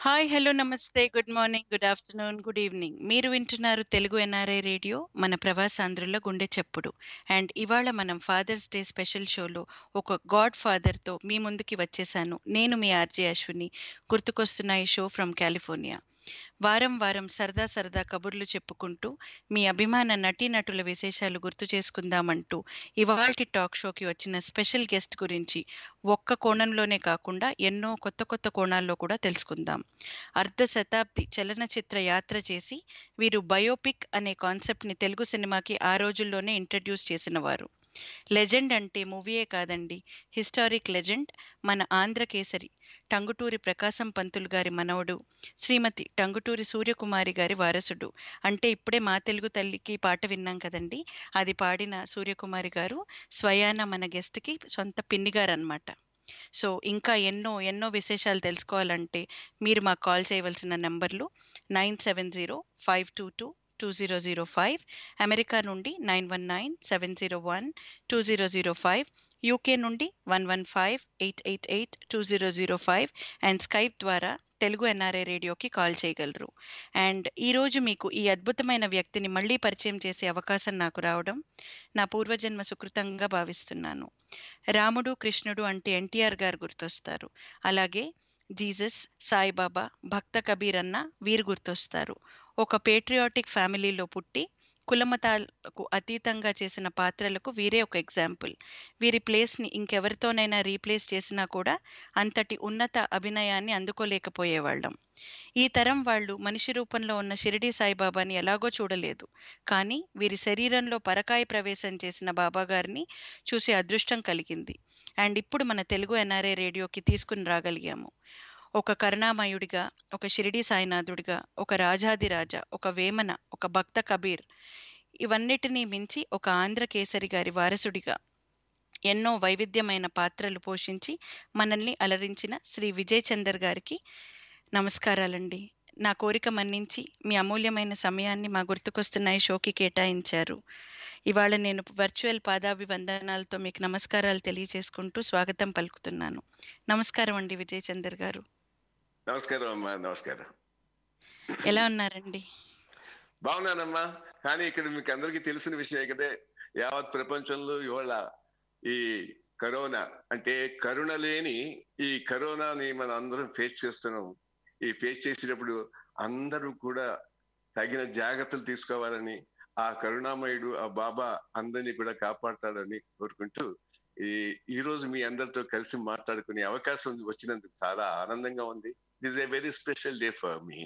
Hi hello నమస్తే good morning good afternoon good evening మీరు వింటున్నారు తెలుగు ఎన్ఆర్ఐ రేడియో మన ప్రవాసాంధ్రుల గుండె చెప్పుడు అండ్ ఇవాళ మనం ఫాదర్స్ డే స్పెషల్ షోలో ఒక గాడ్ ఫాదర్తో మీ ముందుకి వచ్చేసాను నేను మీ ఆర్జే అశ్విని గుర్తుకొస్తున్న ఈ షో ఫ్రమ్ కాలిఫోర్నియా వారం వారం సరదా సరదా కబుర్లు చెప్పుకుంటూ మీ అభిమాన నటీనటుల విశేషాలు గుర్తు చేసుకుందామంటూ ఇవాల్టి టాక్ షోకి వచ్చిన స్పెషల్ గెస్ట్ గురించి ఒక్క కోణంలోనే కాకుండా ఎన్నో కొత్త కొత్త కోణాల్లో కూడా తెలుసుకుందాం అర్ధ శతాబ్ది చలనచిత్ర యాత్ర చేసి వీరు బయోపిక్ అనే కాన్సెప్ట్ని తెలుగు సినిమాకి ఆ రోజుల్లోనే ఇంట్రడ్యూస్ చేసిన వారు లెజెండ్ అంటే మూవీయే కాదండి హిస్టారిక్ లెజెండ్ మన ఆంధ్ర కేసరి టంగుటూరి ప్రకాశం పంతులు గారి మనవడు శ్రీమతి టంగుటూరి సూర్యకుమారి గారి వారసుడు అంటే ఇప్పుడే మా తెలుగు తల్లికి పాట విన్నాం కదండి అది పాడిన సూర్యకుమారి గారు స్వయాన మన గెస్ట్కి సొంత పిన్ని గారు అనమాట సో ఇంకా ఎన్నో ఎన్నో విశేషాలు తెలుసుకోవాలంటే మీరు మాకు కాల్ చేయవలసిన నెంబర్లు nine seven zero five two two two zero zero five America నుండి nine one nine seven zero one two zero zero five UK నుండి one one five eight eight eight two zero zero five and Skype ద్వారా Telugu NRI రేడియోకి call చేయగలరు and ఈరోజు మీకు ఈ అద్భుతమైన వ్యక్తిని మళ్ళీ పరిచయం చేసే అవకాశం నాకు రావడం నా పూర్వజన్మ సుకృతంగా భావిస్తున్నాను రాముడు కృష్ణుడు అంటే ఎన్టీఆర్ గారు గుర్తొస్తారు అలాగే జీసస్ సాయిబాబా భక్త కబీర్ అన్న వీరు గుర్తొస్తారు ఒక పేట్రియాటిక్ ఫ్యామిలీలో పుట్టి కులమతాలకు అతీతంగా చేసిన పాత్రలకు వీరే ఒక ఎగ్జాంపుల్ వీరి ప్లేస్ని ఇంకెవరితోనైనా రీప్లేస్ చేసినా కూడా అంతటి ఉన్నత అభినయాన్ని అందుకోలేకపోయేవాళ్ళం ఈ తరం వాళ్ళు మనిషి రూపంలో ఉన్న షిరిడి సాయిబాబాని ఎలాగో చూడలేదు కానీ వీరి శరీరంలో పరకాయ ప్రవేశం చేసిన బాబా గారిని చూసే అదృష్టం కలిగింది అండ్ ఇప్పుడు మన తెలుగు ఎన్ఆర్ఐ రేడియోకి తీసుకుని రాగలిగాము ఒక కరుణామయుడిగా ఒక షిరిడి సాయినాథుడిగా ఒక రాజాదిరాజ ఒక వేమన ఒక భక్త కబీర్ ఇవన్నిటినీ మించి ఒక ఆంధ్ర కేసరి గారి వారసుడిగా ఎన్నో వైవిధ్యమైన పాత్రలు పోషించి మనల్ని అలరించిన శ్రీ విజయ్ చందర్ గారికి నమస్కారాలండి నా కోరిక మన్నించి మీ అమూల్యమైన సమయాన్ని మా గుర్తుకొస్తున్న ఈ షోకి కేటాయించారు ఇవాళ నేను వర్చువల్ పాదాభివందనాలతో మీకు నమస్కారాలు తెలియజేసుకుంటూ స్వాగతం పలుకుతున్నాను నమస్కారం అండి విజయ్ చందర్ గారు నమస్కారం అమ్మా నమస్కారం ఎలా ఉన్నారండి బాగున్నానమ్మా కానీ ఇక్కడ మీకు అందరికీ తెలిసిన విషయమే కదే యావత్ ప్రపంచంలో ఇవాళ ఈ కరోనా అంటే కరుణ లేని ఈ కరోనాని మనం అందరం ఫేస్ చేస్తున్నాం ఈ ఫేస్ చేసేటప్పుడు అందరూ కూడా తగిన జాగ్రత్తలు తీసుకోవాలని ఆ కరుణామయుడు ఆ బాబా అందరినీ కూడా కాపాడతాడని కోరుకుంటూ ఈ ఈ రోజు మీ అందరితో కలిసి మాట్లాడుకునే అవకాశం వచ్చినందుకు చాలా ఆనందంగా ఉంది this a very special day for me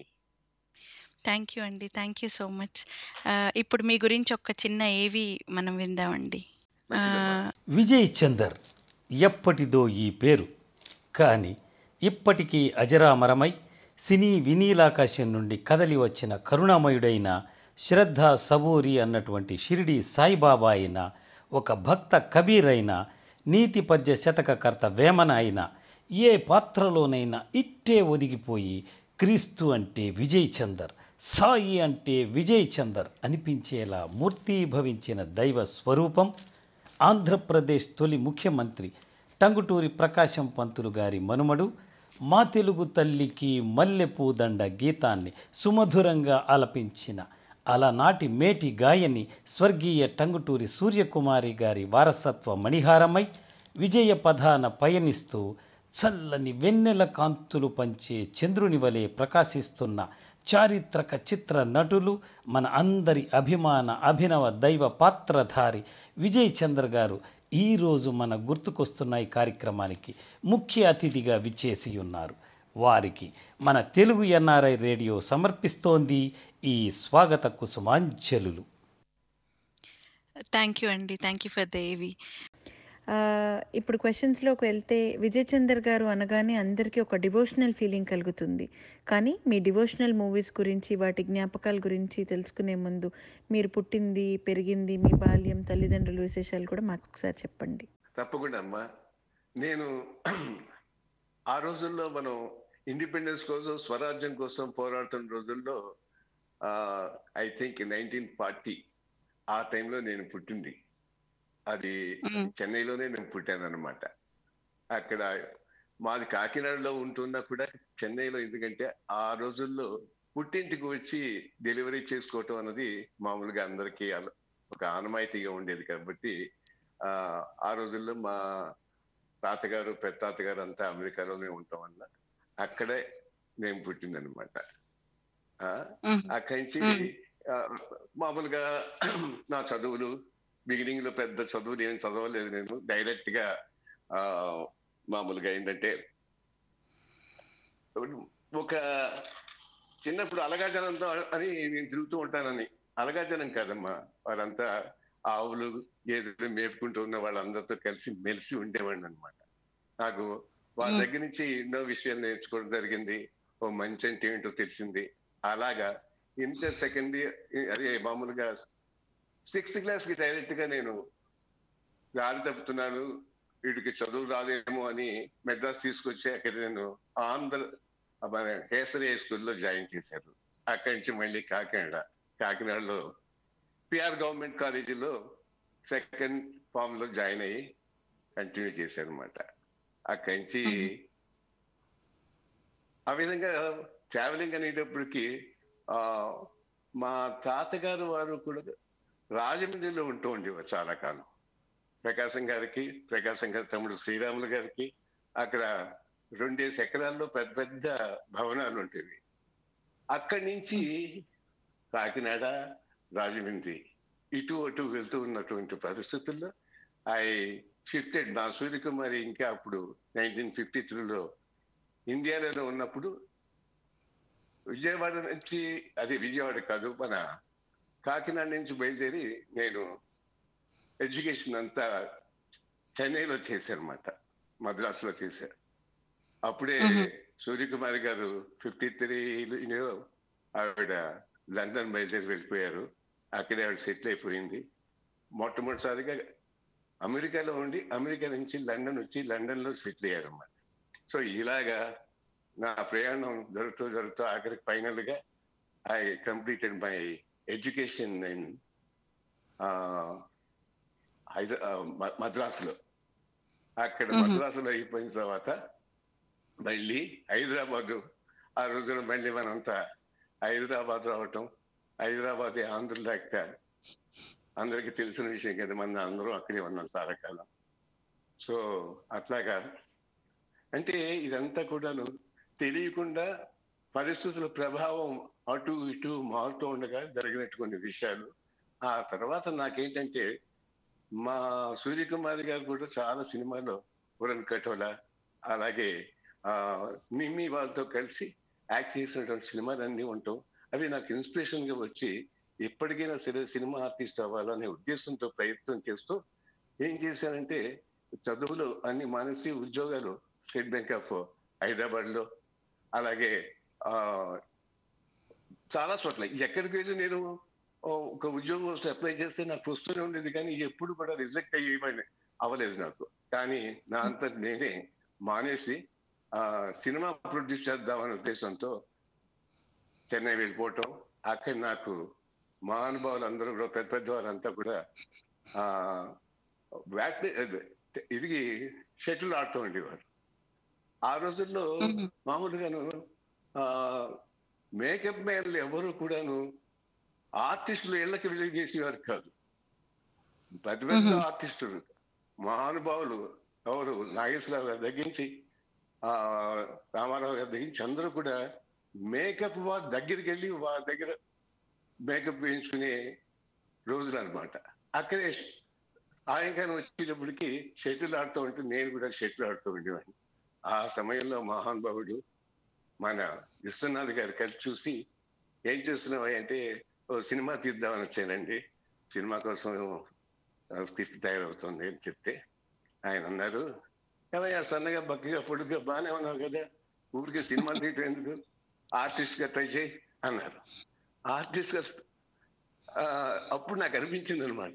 thank you అండి థ్యాంక్ యూ సో మచ్ ఇప్పుడు మీ గురించి ఒక చిన్న ఏవి మనం విందామండి ఆ, విజయ్ చందర్ ఎప్పటిదో ఈ పేరు కానీ ఇప్పటికీ అజరామరమై సినీ వినీలాకాశం నుండి కదలి వచ్చిన కరుణామయుడైన శ్రద్ధ సబూరి అన్నటువంటి షిరిడి సాయిబాబా అయిన ఒక భక్త కబీర్ అయిన నీతి పద్య శతకకర్త వేమన అయిన ఏ పాత్రలోనైనా ఇట్టే ఒదిగిపోయి క్రీస్తు అంటే విజయ్ చందర్ సాయి అంటే విజయ్ చందర్ అనిపించేలా మూర్తీభవించిన దైవ స్వరూపం ఆంధ్రప్రదేశ్ తొలి ముఖ్యమంత్రి టంగుటూరి ప్రకాశం పంతులు గారి మనుమడు మా తెలుగు తల్లికి మల్లెపూదండ గీతాన్ని సుమధురంగా ఆలపించిన అలనాటి మేటి గాయని స్వర్గీయ టంగుటూరి సూర్యకుమారి గారి వారసత్వ మణిహారమై విజయ పదాన పయనిస్తూ చల్లని వెన్నెల కాంతులు పంచే చంద్రుని వలె ప్రకాశిస్తున్న చారిత్రక చిత్ర నటులు మన అందరి అభిమాన అభినవ దైవ పాత్రధారి విజయ్ చంద్ర గారు ఈరోజు మన గుర్తుకొస్తున్నాయి కార్యక్రమానికి ముఖ్య అతిథిగా విచ్చేసి ఉన్నారు వారికి మన తెలుగు ఎన్ఆర్ఐ రేడియో సమర్పిస్తోంది ఈ స్వాగత కుసుమాంజలులు థ్యాంక్ యూ అండి థ్యాంక్ యూ ఫర్ ద ఏవి ఆ, ఇప్పుడు క్వశ్చన్స్లోకి వెళ్తే విజయ్ చందర్ గారు అనగానే అందరికీ ఒక డివోషనల్ ఫీలింగ్ కలుగుతుంది కానీ మీ డివోషనల్ మూవీస్ గురించి వాటి జ్ఞాపకాల గురించి తెలుసుకునే ముందు మీరు పుట్టింది పెరిగింది మీ బాల్యం తల్లిదండ్రుల విశేషాలు కూడా మాకు ఒకసారి చెప్పండి తప్పకుండా అమ్మా నేను ఆ రోజుల్లో మనం ఇండిపెండెన్స్ కోసం స్వరాజ్యం కోసం పోరాడుతున్న రోజుల్లో ఐ థింక్ నైన్టీన్ ఫార్టీ ఆ టైంలో నేను పుట్టింది అది మ్మ్. చెన్నైలోనే నేను పుట్టాను అనమాట అక్కడ మాది కాకినాడలో ఉంటున్నా కూడా చెన్నైలో ఎందుకంటే ఆ రోజుల్లో పుట్టింటికి వచ్చి డెలివరీ చేసుకోవటం అన్నది మామూలుగా అందరికీ అల- ఒక ఆనమాయితీగా ఉండేది కాబట్టి ఆ ఆ రోజుల్లో మా తాతగారు పెద్ద తాతగారు అంతా అమెరికాలోనే ఉండటం వల్ల అక్కడే నేను పుట్టిందనమాట మ్మ్. అక్కడి నుంచి మ్మ్. ఆ, మామూలుగా నా చదువులు బిగినింగ్ లో పెద్ద చదువులు ఏం చదవలేదు నేను డైరెక్ట్ గా ఆ మామూలుగా ఏంటంటే ఒక చిన్నప్పుడు అలగాజనంతో అని నేను తిరుగుతూ ఉంటానని అలగాజనం కాదమ్మా వారంతా ఆవులు గేదెలు మేపుకుంటూ ఉన్న వాళ్ళందరితో కలిసి మెలిసి ఉండేవాడిని అనమాట నాకు వాళ్ళ మ్మ్. దగ్గర నుంచి ఎన్నో విషయాలు నేర్చుకోవడం జరిగింది ఓ మంచి అంటే ఏంటో తెలిసింది అలాగా ఇంటర్ సెకండ్ ఇయర్ అదే మామూలుగా సిక్స్త్ క్లాస్ కి డైరెక్ట్ గా నేను దారి తప్పుతున్నాను వీడికి చదువు రాదేమో అని మెడ్రాస్ తీసుకొచ్చి అక్కడ నేను ఆంధ్ర మన కేసరి హై స్కూల్లో జాయిన్ చేశారు అక్కడి నుంచి మళ్ళీ కాకినాడ కాకినాడలో పిఆర్ గవర్నమెంట్ కాలేజీలో సెకండ్ ఫామ్ లో జాయిన్ అయ్యి కంటిన్యూ చేశాను అనమాట అక్కడి నుంచి మ్మ్. ఆ విధంగా ట్రావెలింగ్ అనేటప్పటికి ఆ మా తాతగారు వారు కూడా రాజమండ్రిలో ఉంటూ ఉండేవారు చాలా కాలం ప్రకాశం గారికి ప్రకాశం గారి తమ్ముడు శ్రీరాములు గారికి అక్కడ రెండేసి ఎకరాల్లో పెద్ద పెద్ద భవనాలు ఉండేవి అక్కడి నుంచి కాకినాడ రాజమండ్రి ఇటు అటు వెళ్తూ ఉన్నటువంటి పరిస్థితుల్లో ఐ షిఫ్టెడ్ నా సూర్యకుమారి ఇంకా అప్పుడు నైన్టీన్ ఫిఫ్టీ త్రీలో ఇండియాలో ఉన్నప్పుడు విజయవాడ నుంచి అది విజయవాడ కాదు మన కాకినాడ నుంచి బయలుదేరి నేను ఎడ్యుకేషన్ అంతా చెన్నైలో చేశానమాట మద్రాసులో చేశారు అప్పుడే మ్మ్. సూర్యకుమారి గారు ఫిఫ్టీ త్రీలో ఆవిడ లండన్ బయలుదేరి వెళ్ళిపోయారు అక్కడే ఆవిడ సెటిల్ అయిపోయింది మొట్టమొదటిసారిగా అమెరికాలో ఉండి అమెరికా నుంచి లండన్ వచ్చి లండన్ లో సెటిల్ అయ్యారు అన్నమాట సో ఇలాగా నా ప్రయాణం జరుగుతూ జరుగుతూ ఆఖరికి ఫైనల్ గా I completed my education in హైదరా మద్రాసులో అక్కడ మ్మ్. మద్రాసులో అయిపోయిన తర్వాత మళ్ళీ హైదరాబాద్ ఆ రోజున మళ్ళీ మనంతా హైదరాబాద్ రావటం హైదరాబాద్ ఆంధ్ర లెక్క అందరికీ తెలిసిన విషయం కదా మన అందరూ అక్కడే ఉన్నాం చాలా కాలం సో అట్లాగా అంటే ఇదంతా కూడాను తెలియకుండా పరిస్థితుల ప్రభావం అటు ఇటు మారుతూ ఉండగా జరిగినట్టు కొన్ని విషయాలు ఆ తర్వాత నాకేంటంటే మా సూర్యకుమారి గారు కూడా చాలా సినిమాలో పురన్ కటోల అలాగే ఆ మిమ్మీ వాళ్ళతో కలిసి యాక్ట్ చేసినటువంటి సినిమాలన్నీ ఉంటాం అవి నాకు ఇన్స్పిరేషన్ గా వచ్చి ఎప్పటికైనా సరే సినిమా ఆర్టిస్ట్ అవ్వాలనే ఉద్దేశంతో ప్రయత్నం చేస్తూ ఏం చేశానంటే చదువులు అన్ని మానేసి ఉద్యోగాలు స్టేట్ బ్యాంక్ ఆఫ్ హైదరాబాద్ లో అలాగే ఆ చాలా చోట్ల ఎక్కడికి వెళ్ళి నేను ఓ, ఒక ఉద్యోగం వస్తే అప్లై చేస్తే నాకు వస్తూనే ఉండేది కానీ ఎప్పుడు కూడా రిజెక్ట్ అయ్యేమని అవ్వలేదు నాకు కానీ నా అంత నేనే మానేసి ఆ సినిమా ప్రొడ్యూస్ చేద్దామనే ఉద్దేశంతో చెన్నై వెళ్ళిపోవటం అక్కడ నాకు మహానుభావులు అందరూ కూడా పెద్ద పెద్ద వాళ్ళంతా కూడా ఆ బ్యాట్ ఇది షటిల్ ఆడుతూ ఉండేవారు ఆ రోజుల్లో మ్మ్. మామూలుగాను ఆ మేకప్ మ్యాన్లు ఎవరు కూడాను ఆర్టిస్టులు ఇళ్ళకి వెళ్ళి చేసేవారు కాదు పెద్ద పెద్ద మ్మ్. ఆర్టిస్టులు మహానుభావులు ఎవరు నాగేశ్వరరావు గారి దగ్గర నుంచి ఆ రామారావు గారి దగ్గర నుంచి అందరూ కూడా మేకప్ వారి దగ్గరికి వెళ్ళి వారి దగ్గర మేకప్ వేయించుకునే రోజులు అనమాట అక్కడే సాయంకాలం వచ్చేటప్పటికి షటిల్ ఆడుతూ ఉంటే నేను కూడా షటిల్ ఆడుతూ ఉండేవాడిని ఆ సమయంలో మహానుభావుడు మన విశ్వనాథ్ గారు కలిసి చూసి ఏం చేస్తున్నావు అంటే ఓ సినిమా తీద్దామని వచ్చానండి సినిమా కోసం స్క్రిప్ట్ తయారవుతుంది అని చెప్తే ఆయన అన్నారు ఏమయ్యా సన్నగా బక్కగా పొడుగ్గా బాగానే ఉన్నావు కదా ఊరికే సినిమా తీయటం ఎందుకు ఆర్టిస్ట్ గా ట్రై చేయి అన్నారు ఆర్టిస్ట్ గా ఆ, అప్పుడు నాకు అనిపించింది అనమాట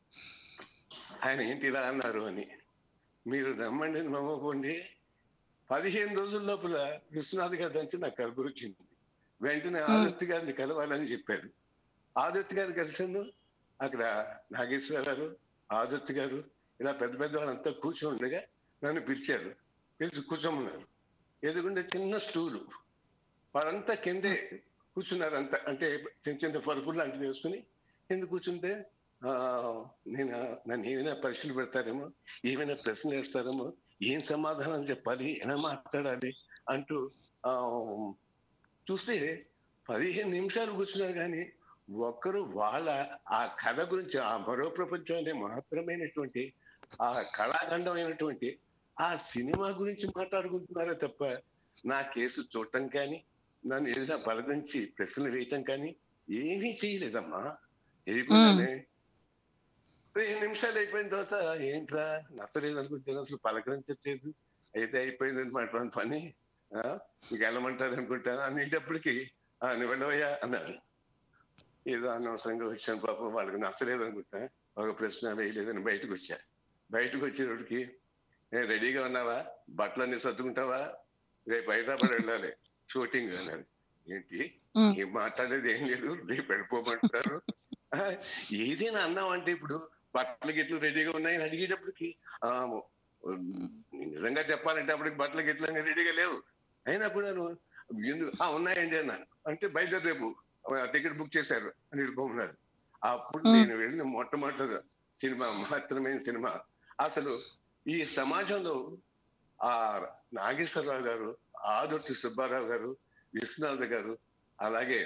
ఆయన ఏంటి ఇలా అన్నారు అని మీరు నమ్మండి నమ్మకండి పదిహేను రోజుల లోపల విశ్వనాథ్ గారి నుంచి నాకు కలుగురు వచ్చింది వెంటనే ఆదిత్య గారిని కలవాలని చెప్పారు ఆదిత్య గారు కలిసాను అక్కడ నాగేశ్వర గారు ఆదిత్య గారు ఇలా పెద్ద పెద్ద వాళ్ళంతా కూర్చొని ఉండగా నన్ను పిలిచారు ఎదురు కూర్చోమన్నారు ఎదుగుండే చిన్న స్టూలు వారంతా కిందే కూర్చున్నారు అంత అంటే చిన్న చిన్న పరుపులు లాంటివి వేసుకుని కింద కూర్చుంటే ఆ నేను నన్ను ఏమైనా పరీక్షలు పెడతారేమో ఏమైనా ప్రశ్నలు వేస్తారేమో ఏం సమాధానం చెప్పాలి ఎలా మాట్లాడాలి అంటూ ఆ చూస్తే పదిహేను నిమిషాలు కూర్చున్నారు కానీ ఒక్కరు వాళ్ళ ఆ కథ గురించి ఆ మరో ప్రపంచం అనే మహత్తరమైనటువంటి ఆ కళాఖండమైనటువంటి ఆ సినిమా గురించి మాట్లాడుకుంటున్నారే తప్ప నా కేసు చూడటం కానీ నన్ను ఏదైనా బలదించి ప్రశ్నలు వేయటం కానీ ఏమీ చేయలేదమ్మా చేయకుండానే పదిహేను నిమిషాలు అయిపోయిన తర్వాత ఏంట్రా నచ్చలేదు అనుకుంటే అసలు పలకరించట్లేదు అయితే అయిపోయింది అనమాట పని ఆ, మీకు వెళ్ళమంటారు అనుకుంటాను అనేటప్పటికి ఆ నువ్వు వెళ్ళవయ్యా అన్నారు ఏదో అనవసరంగా వచ్చాను పాపం వాళ్ళకి నచ్చలేదు అనుకుంటా ఒక ప్రశ్న వేయలేదని బయటకు వచ్చా బయటకు వచ్చేటప్పటికి నేను రెడీగా ఉన్నావా బట్టలన్నీ సర్దుకుంటావా రేపు హైదరాబాద్ వెళ్ళాలి షూటింగ్ అన్నారు ఏంటి మ్. ఏం మాట్లాడేది ఏం లేదు రేపు వెళ్ళిపోమంటారు ఆ, ఏదైనా అన్నావంటే ఇప్పుడు బట్టలు గిట్లు రెడీగా ఉన్నాయని అడిగేటప్పటికి ఆ, ఉమ్, నిజంగా చెప్పాలంటే అప్పటికి బట్టలు గిట్లు అన్ని రెడీగా లేవు అయినా కూడా నువ్వు ఎందుకు ఆ ఉన్నాయండి అన్నాను అంటే బయలుదేరి రేపు టికెట్ బుక్ చేశారు అని వెళ్ళిపోమన్నారు అప్పుడు మ్. నేను వెళ్ళిన మొట్టమొదటి సినిమా మహత్తరమైన సినిమా అసలు ఈ సమాజంలో ఆ నాగేశ్వరరావు గారు ఆదొట్టి సుబ్బారావు గారు విశ్వనాథ్ గారు అలాగే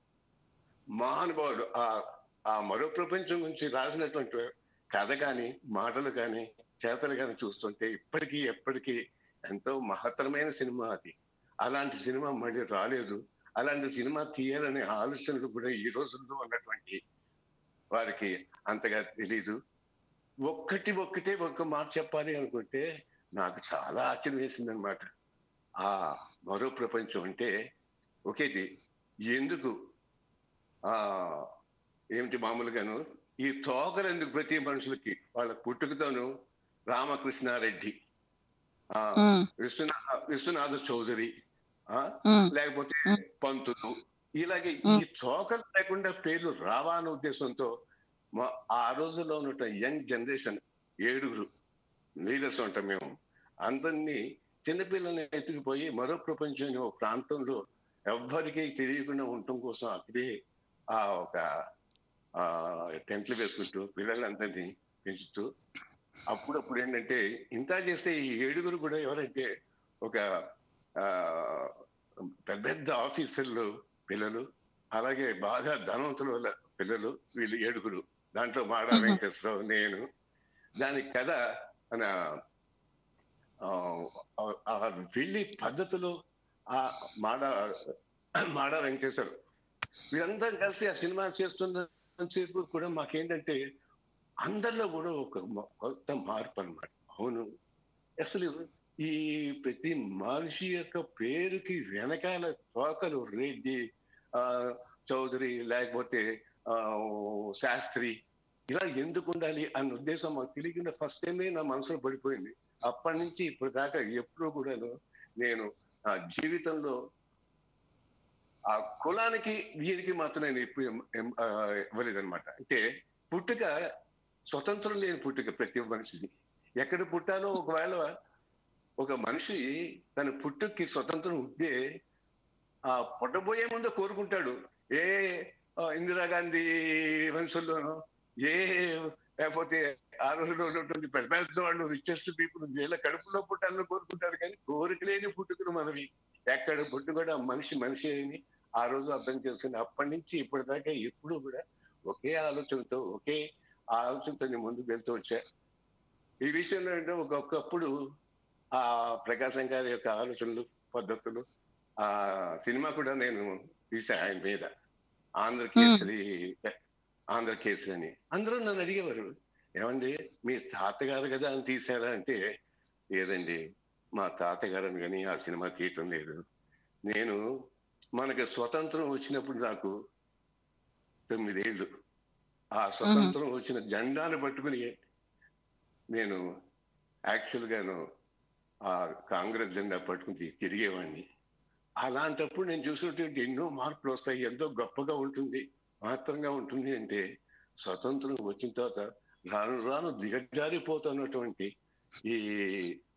మహానుభావుడు ఆ ఆ మరో ప్రపంచం గురించి రాసినటువంటి కథ కానీ మాటలు కానీ చేతలు కానీ చూస్తుంటే ఇప్పటికీ ఎప్పటికీ ఎంతో మహత్తరమైన సినిమా అది అలాంటి సినిమా మళ్ళీ రాలేదు అలాంటి సినిమా తీయాలనే ఆలోచనలు కూడా ఈ రోజుల్లో ఉన్నటువంటి వారికి అంతగా తెలీదు ఒక్కటి ఒక్కటే ఒక్క మాట చెప్పాలి అనుకుంటే నాకు చాలా ఆశ్చర్యం వేసింది అనమాట ఆ మరో ప్రపంచం అంటే ఒకేటి ఎందుకు ఆ ఏమిటి మామూలుగాను ఈ తోకలు ఎందుకు ప్రతి మనుషులకి వాళ్ళ పుట్టుకతోను రామకృష్ణారెడ్డి ఆ మ్. విశ్వనాథ విశ్వనాథ చౌదరి ఆ మ్. లేకపోతే మ్. పంతులు ఇలాగే మ్. ఈ తోకలు లేకుండా పేర్లు రావా అనే ఉద్దేశంతో మా ఆ రోజుల్లో ఉన్న యంగ్ జనరేషన్ ఏడుగురు లీడర్స్ ఉంటాం మేము అందరినీ చిన్నపిల్లల్ని ఎత్తుకుపోయి మరో ప్రపంచం ఓ ప్రాంతంలో ఎవ్వరికీ తెలియకుండా ఉండటం కోసం అక్కడే ఆ ఒక ఆ టెంట్లు వేసుకుంటూ పిల్లలందరినీ పెంచుతూ అప్పుడప్పుడు ఏంటంటే ఇంత చేస్తే ఈ ఏడుగురు కూడా ఎవరంటే ఒక ఆ పెద్ద పెద్ద ఆఫీసర్లు పిల్లలు అలాగే బాగా ధనవంతుల వల్ల పిల్లలు వీళ్ళు ఏడుగురు దాంట్లో మాడా మ్మ్. వెంకటేశ్వరరావు నేను దాని కథ మన ఆ, ఆ- ఆ వెళ్ళి పద్ధతులు ఆ మాడ మాడా వెంకటేశ్వర వీళ్ళందరం కలిసి ఆ సినిమా చేస్తున్నంతసేపు కూడా మాకేంటంటే అందరిలో కూడా ఒక మ- కొత్త మార్పు అన్నమాట అవును అసలు ఈ ప్రతి మనిషి యొక్క పేరుకి వెనకాల తోకలు రెడ్డి ఆ చౌదరి లేకపోతే ఆ శాస్త్రి ఇలా ఎందుకు ఉండాలి అన్న ఉద్దేశం మాకు తెలియకుండా ఫస్ట్ టైమే నా మనసులో పడిపోయింది అప్పటి నుంచి ఇప్పుడు దాకా ఎప్పుడూ కూడాను నేను ఆ జీవితంలో ఆ కులానికి దీనికి మాత్రం నేను ఎప్పుడు ఇవ్వలేదన్నమాట అంటే పుట్టుక స్వతంత్రం లేని పుట్టుక ప్రతి మనిషిది ఎక్కడ పుట్టాలో ఒకవేళ ఒక మనిషి తన పుట్టుకి స్వతంత్రం ఉంటే ఆ పుట్టబోయే ముందు కోరుకుంటాడు ఏ ఆ, ఇందిరాగాంధీ వంశంలోనో ఏ లేకపోతే ఆ రోజుల్లో ఉన్నటువంటి పెద్ద పెద్ద వాళ్ళు రిచెస్ట్ పీపుల్ వీళ్ళ కడుపులో పుట్టాలని కోరుకుంటారు కానీ కోరిక లేని పుట్టుకలు మనవి ఎక్కడ పుట్టు కూడా మనిషి మనిషి అని ఆ రోజు అర్థం చేసుకుని అప్పటి నుంచి ఇప్పటిదాకా ఎప్పుడు కూడా ఒకే ఆలోచనతో ఒకే ఆలోచనతో నేను ముందుకు వెళ్తూ వచ్చా ఈ విషయంలో ఏంటంటే ఒక్కొక్కప్పుడు ఆ ప్రకాశం గారి యొక్క ఆలోచనలు పద్ధతులు ఆ సినిమా కూడా నేను తీసా ఆయన మీద ఆంధ్రకేసరి ఆంధ్రకేసరి అని అందరూ నన్ను అడిగేవారు ఏమండి మీ తాతగారు కదా అని తీసారా అంటే లేదండి మా తాతగారు కానీ ఆ సినిమా తీయటం లేదు నేను మనకి స్వతంత్రం వచ్చినప్పుడు నాకు తొమ్మిదేళ్ళు ఆ స్వతంత్రం వచ్చిన జెండాను పట్టుకుని నేను యాక్చువల్ గాను ఆ కాంగ్రెస్ జెండా పట్టుకుని తి- తిరిగేవాడిని అలాంటప్పుడు నేను చూసినటువంటి ఎన్నో మార్పులు వస్తాయి ఎంతో గొప్పగా ఉంటుంది మాత్రంగా ఉంటుంది అంటే స్వతంత్రం వచ్చిన తర్వాత రాను రాను దిగజారిపోతున్నటువంటి ఈ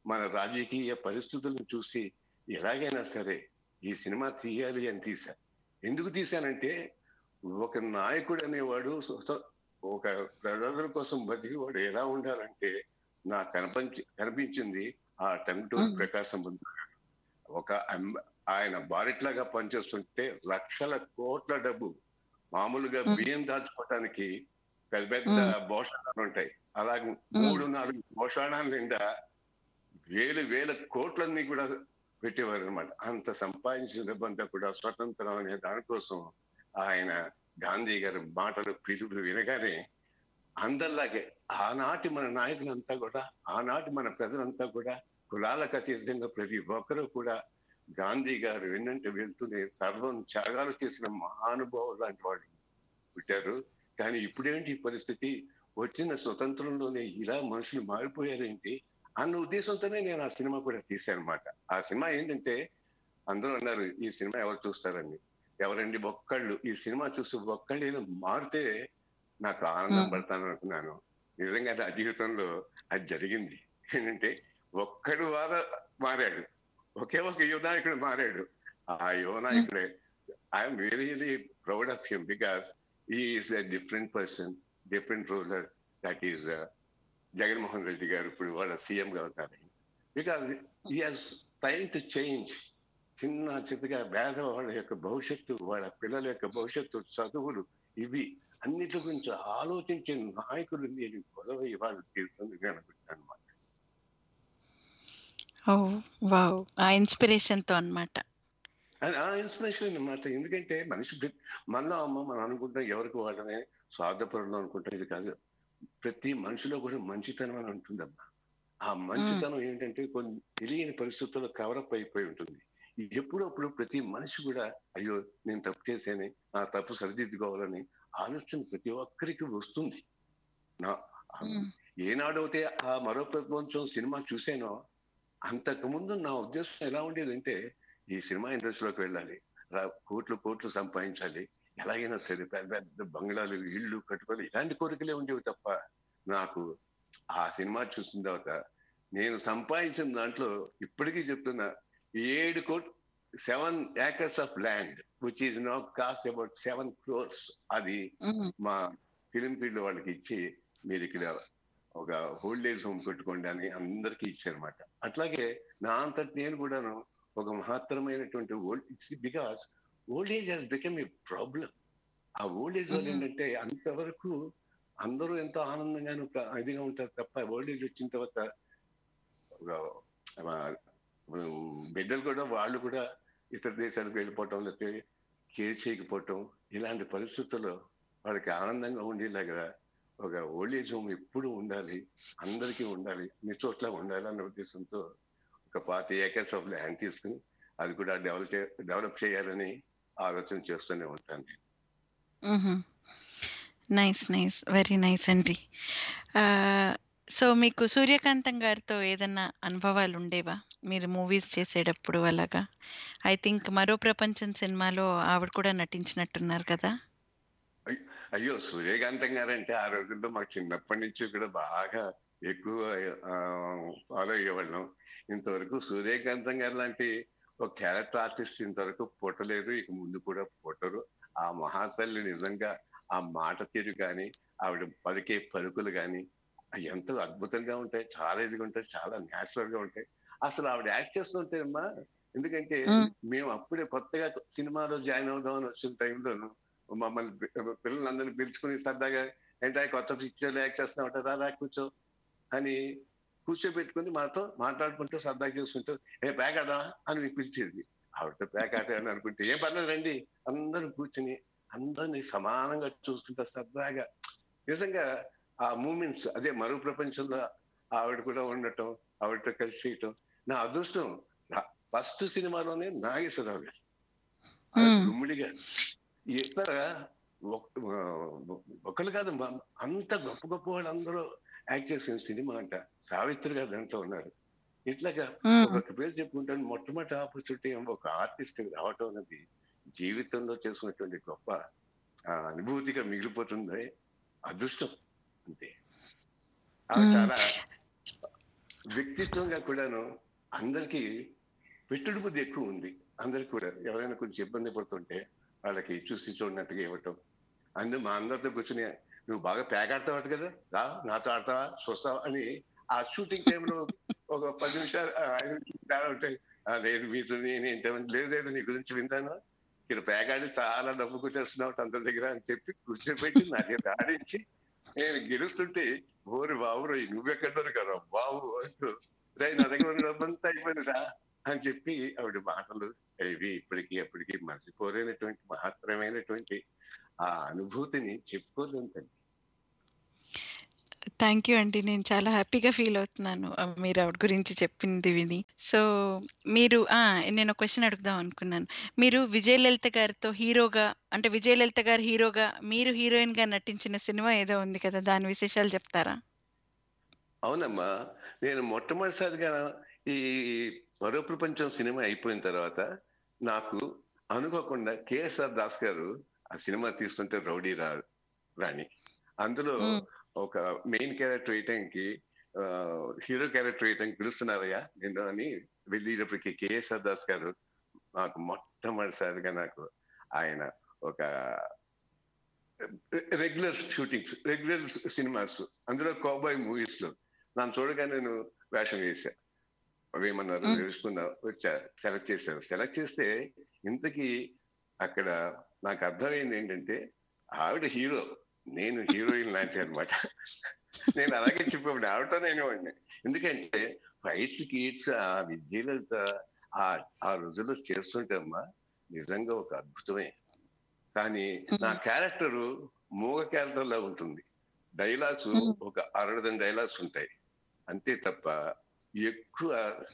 మన రాజకీయ పరిస్థితులను చూసి ఎలాగైనా సరే ఈ సినిమా తీయాలి అని తీశాను ఎందుకు తీశానంటే ఒక నాయకుడు అనేవాడు సొ- ఒక ప్రజల కోసం బతికేవాడు ఎలా ఉండాలంటే నాకు కనిపించి కనిపించింది ఆ టంగుటూరు మ్మ్. ప్రకాశం పంతులు గారు. ఒక అమ్- ఆయన బారెట్ లాగా పనిచేస్తుంటే లక్షల కోట్ల డబ్బు మామూలుగా మ్మ్. బియ్యం దాచుకోవటానికి పెద్ద పెద్ద మ్మ్. భోషణాలు ఉంటాయి అలాగే మూడు నాలుగు భోషణాల నిండా వేలు వేల కోట్లన్నీ కూడా పెట్టేవారు అనమాట అంత సంపాదించిన డబ్బంతా కూడా స్వతంత్రం అనే దానికోసం ఆయన గాంధీ గారి మాటలు పిలుపులు వినగానే అందరిలాగే ఆనాటి మన నాయకులంతా కూడా ఆనాటి మన ప్రజలంతా కూడా కులాలకు అతీతంగా ప్రతి ఒక్కరూ కూడా గాంధీ గారు వెన్నంటే వెళ్తూనే సర్వం త్యాగాలు చేసిన మహానుభావులు లాంటి వాళ్ళు పుట్టారు కానీ ఇప్పుడేంటి ఈ పరిస్థితి వచ్చిన స్వతంత్రంలోనే ఇలా మనుషులు మారిపోయారేంటి అన్న ఉద్దేశంతోనే నేను ఆ సినిమా కూడా తీశాను అనమాట ఆ సినిమా ఏంటంటే అందరూ అన్నారు ఈ సినిమా ఎవరు చూస్తారని ఎవరండి ఒక్కళ్ళు ఈ సినిమా చూసి ఒక్కళ్ళైనా మారితే నాకు ఆనందం మ్మ్. పడతాను అనుకున్నాను నిజంగా నా జీవితంలో అది జరిగింది ఏంటంటే ఒక్కడు వాద మారాడు ఒకే ఒక యువనాయకుడు మారాడు ఆ యువనాయకుడే I'm very proud of him because is a different person different ruler that is Jaganmohan Reddy garu ఇప్పుడు వాళ్ళ సీఎం గా ఉన్నారు బికాస్ ఈ హాజ్ టైమ్ టు చేంజ్ చిన్న చిన్నగా పేద వాళ్ళ యొక్క భవిష్యత్తు వాళ్ళ పిల్లల యొక్క భవిష్యత్తు చదువులు ఇవి అన్నిటి గురించి ఆలోచించే నాయకులు లేని గొడవ ఇవాళ తీరుతుంది నేను అనుకుంటాను అన్నమాట ఓ వావ్ ఆ ఇన్స్పిరేషన్ తో అన్నమాట అది ఆ ఇన్స్పిరేషన్ అన్నమాట ఎందుకంటే మనిషి ప్రతి- మనలో అమ్మ మనం అనుకుంటాం ఎవరికి వాళ్ళనే స్వార్థపరులు అనుకుంటాం ఇది కాదు ప్రతి మనిషిలో కూడా మంచితనం అని ఉంటుందమ్మా ఆ మంచితనం ఏంటంటే కొన్ని తెలియని పరిస్థితుల్లో కవరప్ అయిపోయి ఉంటుంది ఎప్పుడప్పుడు ప్రతి మనిషి కూడా అయ్యో నేను తప్పు చేశానే నా తప్పు సరిదిద్దుకోవాలని ఆలోచన ప్రతి ఒక్కరికి వస్తుంది నా మ్మ్. ఏనాడైతే ఆ మరో ప్రపంచం సినిమా చూసానో అంతకు ముందు నా ఉద్దేశం ఎలా ఉండేదంటే ఈ సినిమా ఇండస్ట్రీలోకి వెళ్ళాలి రా- కోట్లు కోట్లు సంపాదించాలి ఎలాగైనా సరే పెద్ద పెద్ద బంగ్లాలు ఇళ్ళు కట్టుకోవాలి ఇలాంటి కోరికలే ఉండేవి తప్ప నాకు ఆ సినిమా చూసిన తర్వాత నేను సంపాదించిన దాంట్లో ఇప్పటికీ చెప్తున్నా ఏడు కోట్ seven acres of land which is no cost about seven crores అది మ్మ్. మా ఫిలిం ఫీల్డ్ వాళ్ళకి ఇచ్చి మీరు ఇక్కడ ఒక ఓల్డ్ ఏజ్ హోమ్ పెట్టుకోండి అని అందరికీ ఇచ్చారన్నమాట అట్లాగే నా అంతటి నేను కూడాను ఒక మహత్తరమైనటువంటి old it's because old age has become a problem ఆ ఓల్డ్ ఏజ్ వాళ్ళు Mhm. ఏంటంటే అంతవరకు అందరూ ఎంతో ఆనందంగాను ప్ర- ఇదిగా ఉంటారు తప్ప ఓల్డ్ ఏజ్ వచ్చిన తర్వాత ఒక, ఆ, ఉమ్, బిడ్డలు కూడా వాళ్ళు కూడా ఇతర దేశాలకు వెళ్ళిపోవటం లేకపోతే కేర్ చేయకపోవటం ఇలాంటి పరిస్థితుల్లో వాళ్ళకి ఆనందంగా ఉండేలాగా ఒక ఓల్డ్ ఏజ్ హోమ్ ఎప్పుడు ఉండాలి అందరికీ ఉండాలి అన్ని చోట్ల ఉండాలి అన్న ఉద్దేశంతో ఒక ఫార్టీ ఏకర్స్ ఆఫ్ ల్యాండ్ తీసుకుని అది కూడా డెవలప్ డెవలప్ చేయాలని ఆలోచన చేస్తూనే ఉంటాను నైస్ నైస్ వెరీ నైస్ అండి సో మీకు సూర్యకాంతం గారితో ఏదన్నా అనుభవాలు ఉండేవా మీరు మూవీస్ చేసేటప్పుడు అలాగా ఐ థింక్ మరో ప్రపంచం సినిమాలో ఆవిడ కూడా నటించినట్టున్నారు కదా అయ్యో సూర్యకాంతం గారంటే ఆ రోజుల్లో మాకు చిన్నప్పటి నుంచి కూడా బాగా ఎక్కువ ఫాలో అయ్యేవాళ్ళం ఇంతవరకు సూర్యకాంతం గారు లాంటి ఒక క్యారెక్టర్ ఆర్టిస్ట్ ఇంతవరకు పుట్టలేదు ఇక ముందు కూడా పుట్టరు ఆ మహాతల్లి నిజంగా ఆ మాట తీరు కానీ ఆవిడ పలికే పలుకులు కానీ అవి ఎంతో అద్భుతంగా ఉంటాయి చాలా ఇదిగా ఉంటాయి చాలా న్యాచురల్ గా ఉంటాయి అసలు ఆవిడ యాక్ట్ చేస్తుంటే అమ్మా ఎందుకంటే మ్మ్. మేము అప్పుడే కొత్తగా సినిమాలో జాయిన్ అవుదామని వచ్చిన టైంలోను మమ్మల్ని పి- పిల్లలందరినీ పిలుచుకుని సరదాగా ఏంటో కొత్త పిక్చర్లు యాక్ట్ చేస్తున్నా ఉంటారా రా కూర్చో అని కూర్చోబెట్టుకుని మాతో మాట్లాడుకుంటూ సరదాగా చేసుకుంటూ ఏ పేకాడా అని పిలిచేది ఆవిడ పేకాట అని అనుకుంటే ఏం పర్లేదు రండి అందరూ కూర్చుని అందరినీ సమానంగా చూసుకుంటా సరదాగా నిజంగా ఆ మూమెంట్స్ అదే మరో ప్రపంచంలో ఆవిడ కూడా ఉండటం ఆవిడతో కలిసి చేయటం నా అదృష్టం ఫస్ట్ సినిమాలోనే నాగేశ్వరరావు గారు మ్మ్. గుమ్మిడి గారు ఇతర ఒకరు కాదు మ- అంత గొప్ప గొప్ప వాళ్ళందరూ యాక్ట్ చేసిన సినిమా అంట సావిత్రి గారు దాంట్లో ఉన్నారు ఇట్లాగా మ్మ్. ఒక పేరు చెప్పుకుంటాను మొట్టమొదటి ఆపర్చునిటీ ఒక ఆర్టిస్ట్ రావటం అనేది జీవితంలో చేసుకున్నటువంటి గొప్ప ఆ, అనుభూతిగా మిగిలిపోతుంది అదృష్టం అంతే ఆమె మ్మ్. చాలా వ్యక్తిత్వంగా కూడాను అందరికీ పెట్టుడు బుద్ధి ఎక్కువ ఉంది అందరికి కూడా ఎవరైనా కొంచెం ఇబ్బంది పడుతుంటే వాళ్ళకి చూసి చూడనట్టుగా ఇవ్వటం అందు మా అందరితో కూర్చుని నువ్వు బాగా ప్యాక్ ఆడతావు కదా రా నాతో ఆడతావా చూస్తావా అని ఆ షూటింగ్ టైంలో ఒక పది నిమిషాలు ఆ, ఐదు నిమిషాలు తేడా ఉంటాయి "ఆ, లేదు మీతో నేనేంటే లేదు లేదు నీ గురించి వింటాను ఇక్కడ ప్యాక్ ఆడి చాలా డబ్బు కొట్టేస్తున్నావు అందరి దగ్గర అని చెప్పి కూర్చోబెట్టి నా దగ్గర ఆడించి నేను గెలుస్తుంటే ఓరి బాబు రోయ్ నువ్వెక్కడ కదా బాబు అంటూ రే నా దగ్గర ఉన్న డబ్బంతా అయిపోయిందిరా అని చెప్పి ఆవిడ మాటలు ఇవి ఇప్పటికీ అప్పటికి మర్చిపోలేనటువంటి మహత్తరమైనటువంటి ఆ అనుభూతిని చెప్పుకోలేం తల్లి థ్యాంక్ యూ అండి నేను చాలా హ్యాపీగా ఫీల్ అవుతున్నాను ఆ, మీరు ఆవిడ గురించి చెప్పింది విని సో మీరు ఆ, నేను ఒక క్వశ్చన్ అడుగుదాం అనుకున్నాను మీరు విజయలలిత గారితో హీరోగా అంటే విజయలలిత గారు హీరోగా మీరు హీరోయిన్ గా నటించిన సినిమా ఏదో ఉంది కదా దాని విశేషాలు చెప్తారా అవునమ్మా నేను మొట్టమొదటిసారిగా ఈ మరో ప్రపంచం సినిమా అయిపోయిన తర్వాత నాకు అనుకోకుండా కేఎస్ఆర్ దాస్ గారు ఆ సినిమా తీస్తుంటే రౌడీ రా రాణి అందులో మ్మ్. ఒక మెయిన్ క్యారెక్టర్ వేయటానికి హీరో క్యారెక్టర్ వేయటానికి పిలుస్తున్నారయ్యా నేను అని వెళ్ళేటప్పటికి కేఎస్ఆర్ దాస్ గారు నాకు మొట్టమొదటిసారిగా నాకు ఆయన ఒక రెగ్యులర్ షూటింగ్స్ రెగ్యులర్ సినిమాస్ అందులో కోబాయ్ మూవీస్ లో నన్ను చూడగా నేను వేషం వేసా అవేమన్నారు మ్మ్. తెలుసుకున్నా వచ్చా సెలెక్ట్ చేశాను సెలెక్ట్ చేస్తే ఇంతకీ అక్కడ నాకు అర్థమైంది ఏంటంటే ఆవిడ హీరో నేను హీరోయిన్ లాంటి అన్నమాట నేను అలాగే చెప్పాను ఆవిడతో నేను వాడిని ఎందుకంటే ఫైట్స్ గీట్స్ ఆ విద్యలతో ఆ ఆ రోజుల్లో చేస్తుంటే అమ్మా నిజంగా ఒక అద్భుతమే కానీ నా క్యారెక్టర్ మూగ క్యారెక్టర్ లా ఉంటుంది డైలాగ్స్ మ్మ్. ఒక అరడదం డైలాగ్స్ ఉంటాయి అంతే తప్ప ఎక్కువ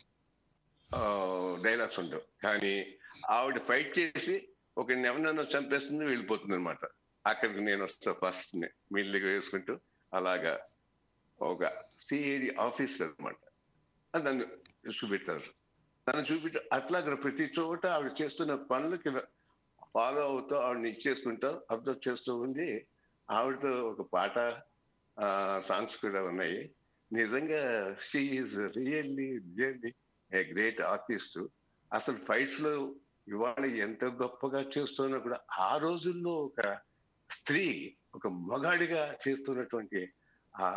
డైలాగ్స్ ఉండవు కానీ ఆవిడ ఫైట్ చేసి ఒక ఎవరినైనా చంపేస్తుంది వెళ్ళిపోతుంది అనమాట అక్కడికి నేను వస్తా ఫస్ట్ మిల్లిగా వేసుకుంటూ అలాగా ఒక సిఐడి ఆఫీసర్ అనమాట నన్ను చూపెడతారు నన్ను చూపెట్టు అట్లాగా ప్రతి చోట ఆవిడ చేస్తున్న పనులకి ఫాలో అవుతూ ఆవిడని ఇచ్చేసుకుంటూ అబ్జర్వ్ చేస్తూ ఉండి ఆవిడతో ఒక పాట సాంగ్స్ కూడా ఉన్నాయి నిజంగా she is really really a great artist అసలు ఫైట్స్ లో ఇవాళ ఎంత గొప్పగా చేస్తున్నా కూడా ఆ రోజుల్లో ఒక స్త్రీ ఒక మగాడిగా చేస్తున్నటువంటి ఆ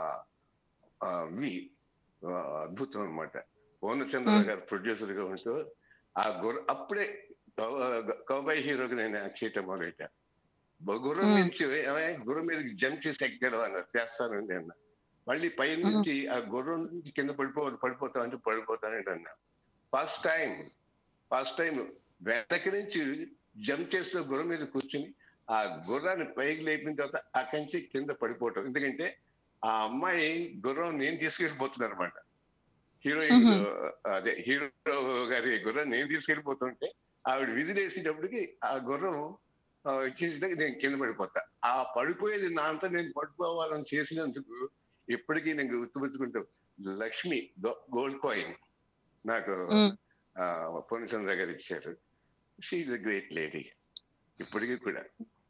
ఆ వి ఆ, అద్భుతం అనమాట పూర్ణచంద్ర మ్మ్. గారు ప్రొడ్యూసర్ గా ఉంటూ ఆ గుర్ర అప్పుడే కౌబాయ్ హీరోకి నేను యాక్ట్ చేయటం మొదలెట్టా బ- గుర్రం మ్మ్. నుంచి ఏమయ్య, గుర్రం మీద జంప్ చేసి ఎక్కగలవా అన్నారు చేస్తానండి అన్న మళ్ళీ పై నుంచి ఆ గుర్రం నుంచి కింద పడిపో పడిపోతా అంటే పడిపోతానండి అన్న ఫస్ట్ టైం ఫస్ట్ టైం వెనక నుంచి జంప్ చేస్తూ గుర్రం మీద కూర్చుని ఆ గుర్రాన్ని పైకి లేపిన తర్వాత అక్కడి నుంచి కింద పడిపోవటం ఎందుకంటే ఆ అమ్మాయి గుర్రం నేను తీసుకెళ్ళిపోతున్నాను అనమాట హీరోయిన్ మ్మ్. అదే హీరో గారి గుర్రం నేను తీసుకెళ్ళిపోతుంటే ఆవిడ విధిలేసేటప్పటికి ఆ గుర్రం ఆ, ఇచ్చేసి నేను కింద పడిపోతా ఆ పడిపోయేది నా అంతా నేను పడిపోవాలని చేసినందుకు ఇప్పటికీ నేను గుర్తుపెట్టుకుంటూ లక్ష్మి గోల్డ్ కాయిన్ నాకు మ్మ్. ఆ, పూర్ణచంద్ర గారు ఇచ్చారు she is a great lady ఇప్పటికీ కూడా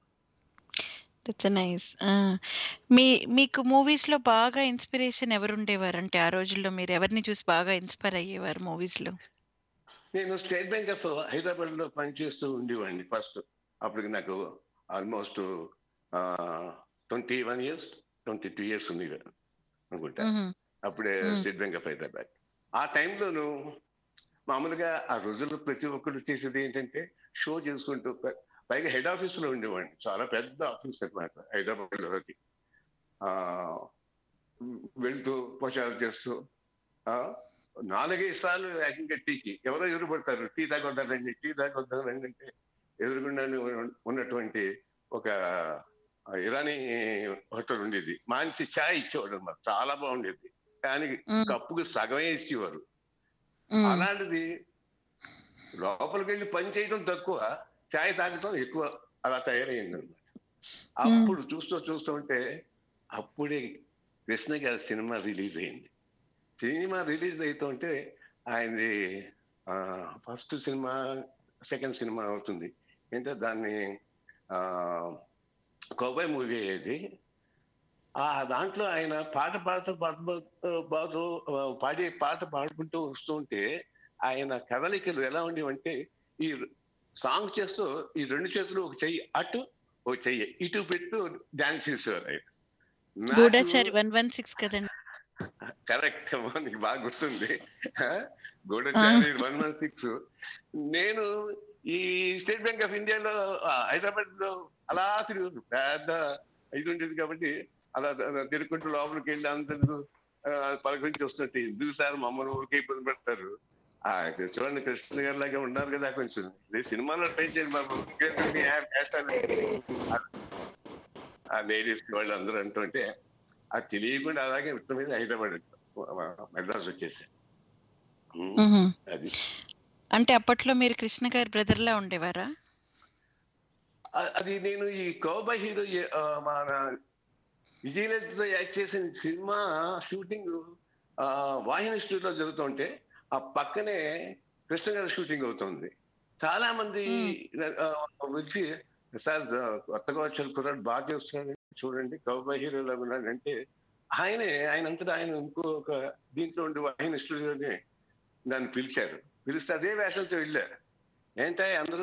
దట్స్ నైస్ మీ మీకు మూవీస్ లో బాగా ఇన్స్పిరేషన్ ఎవరు ఉండేవారు అంటే ఆ రోజుల్లో మీరు ఎవరిని చూసి బాగా ఇన్స్పైర్ అయ్యేవారు మూవీస్ లో నేను స్టేట్ బ్యాంక్ ఆఫ్ హైదరాబాద్ లో పనిచేస్తూ ఉండేవాడిని ఫస్ట్ అప్పటికి నాకు almost twenty one years twenty two years ఉంది అనుకుంటా మ్మ్. అప్పుడే మ్మ్. స్టేట్ బ్యాంక్ ఆఫ్ హైదరాబాద్ ఆ టైంలోను మామూలుగా ఆ రోజుల్లో ప్రతి ఒక్కరు చేసేది ఏంటంటే షో చేసుకుంటూ ప- పైగా హెడ్ ఆఫీస్ లో ఉండేవాడిని చాలా పెద్ద ఆఫీస్ అనమాట హైదరాబాద్ లోకి ఆ వెళ్తూ ప్రచారం చేస్తూ ఆ నాలుగైదు సార్లు ఏకంగా టీకి ఎవరో ఎదురుపడతారు టీ తాగొద్దారండి టీ తాగొద్దారండి అంటే ఎదురుగుండా ఉన్నటువంటి ఒక ఇరానీ హోటల్ ఉండేది మంచి ఛాయ్ ఇచ్చేవాడు అన్నమాట చాలా బాగుండేది కానీ మ్మ్. కప్పుకు సగమే ఇచ్చేవారు మ్మ్. అలాంటిది లోపలికి వెళ్ళి పని చేయడం తక్కువ ఛాయ్ తాగటం ఎక్కువ అలా తయారైంది అనమాట అప్పుడు చూస్తూ చూస్తూ ఉంటే అప్పుడే కృష్ణ గారి సినిమా రిలీజ్ అయింది సినిమా రిలీజ్ అవుతుంటే ఆయనది ఫస్ట్ సినిమా సెకండ్ సినిమా అవుతుంది ఏంటంటే దాన్ని కోబాయ్ మూవీ అయ్యేది ఆ దాంట్లో ఆయన పాట పాడుతూ పాడుతూ పాడుతూ పాడే పాట పాడుకుంటూ వస్తూ ఉంటే ఆయన కదలికలు ఎలా ఉండేవంటే ఈ సాంగ్ చేస్తూ ఈ రెండు చేతులు ఒక చెయ్యి అటు ఒక చెయ్యి ఇటు పెట్టు డాన్స్ చేసేవారు ఆయన నాకు- గూఢచారి వన్ వన్ సిక్స్ కదండి కరెక్ట్ నీకు బాగా గుర్తుంది గూఢచారి వన్ వన్ సిక్స్ నేను ఈ స్టేట్ బ్యాంక్ ఆఫ్ ఇండియాలో ఆ, హైదరాబాద్ లో అలా తిరుగు పెద్ద ఇది ఉండేది కాబట్టి అలా తిరుగుకుంటూ లోపలికి వెళ్ళి అందరూ ఆ, పలకరించి వస్తుంటే ఎందుకు సార్ మమ్మల్ని ఊరికే ఇబ్బంది పెడతారు ఆ చూడండి కృష్ణ గారి లాగా ఉన్నారు కదా కొంచెం ఇది సినిమాలో ట్రై చేయండి బాబు ఇంకేంటి మీ యాప్ వేస్తారు. ఆ లేడీస్ వాళ్ళు అందరూ అంటుంటే అది తెలియకుండా అలాగే మొత్తం మీద హైదరాబాద్ మెడ్రాస్ వచ్చేసి మ్మ్. అది అంటే అప్పట్లో మీరు కృష్ణ గారి బ్రదర్ లా ఉండేవారా అ- అది నేను ఈ కోబా హీరో ఏ- ఆ, మన విజయలలితతో యాక్ట్ చేసిన సినిమా షూటింగ్ వాహిని స్టూడియోలో జరుగుతుంటే ఆ పక్కనే కృష్ణ గారి షూటింగ్ అవుతుంది చాలా మంది ఆ, వచ్చి సార్ కొత్తగా వచ్చారు కుర్రాడు బాగా చేస్తున్నాడు చూడండి కౌబా హీరోలో ఉన్నాడు అంటే ఆయనే ఆయన అంతటా ఆయన ఇంకో ఒక దీంట్లో ఉండి వాహిని స్టూడియోని నన్ను పిలిచారు పిలిస్తే అదే వేషంతో వెళ్ళారు ఏంటంటే అందరూ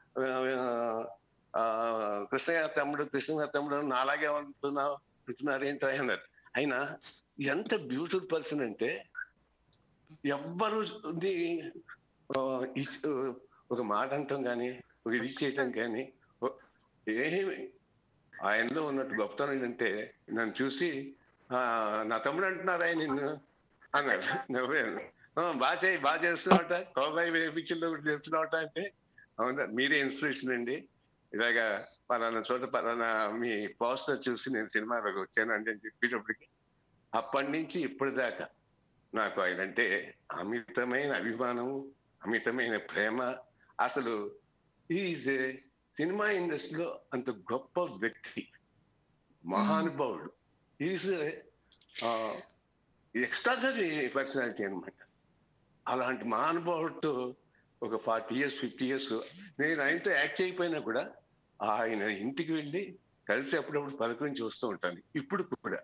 ఆ, కృష్ణ గారి తమ్ముడు కృష్ణ గారి తమ్ముడు నాలాగే ఉంటున్నావు అంటున్నారు ఏంటో అన్నారు ఆయన ఎంత బ్యూటిఫుల్ పర్సన్ అంటే ఎవ్వరు ఇది, ఆ, ఇచ్- ఒక మాట అంటాం కానీ ఒక ఇది చేయటం కానీ ఓ- ఏమి ఆయనలో ఉన్నట్టు గొప్పతనం ఏంటంటే నన్ను చూసి ఆ, నా తమ్ముడు అంటున్నారా ఆయన నిన్ను అన్నారు నవ్వాను "ఆ, బాగా చేయి బాగా చేస్తున్నావుట కోబాయి పిక్చర్లో కూడా చేస్తున్నావుట అంటే అవునా మీరే ఇన్స్పిరేషన్ అండి ఇలాగా పలానా చోట పలానా మీ పోస్టర్ చూసి నేను సినిమాలోకి వచ్చాను అంటే చెప్పేటప్పటికి అప్పటి నుంచి ఇప్పటిదాకా నాకు ఆయన అంటే అమితమైన అభిమానం అమితమైన ప్రేమ అసలు ఈజ్ సినిమా ఇండస్ట్రీలో అంత గొప్ప వ్యక్తి మహానుభావుడు ఈజ్ ఎక్స్ట్రాడనరీ పర్సనాలిటీ అనమాట అలాంటి మహానుభావుడితో ఒక ఫార్టీ ఇయర్స్ ఫిఫ్టీ ఇయర్స్ నేను ఆయనతో యాక్ట్ అయిపోయినా కూడా ఆయన ఇంటికి వెళ్ళి కలిసి అప్పుడప్పుడు పలకరించి వస్తూ ఉంటాను ఇప్పుడు కూడా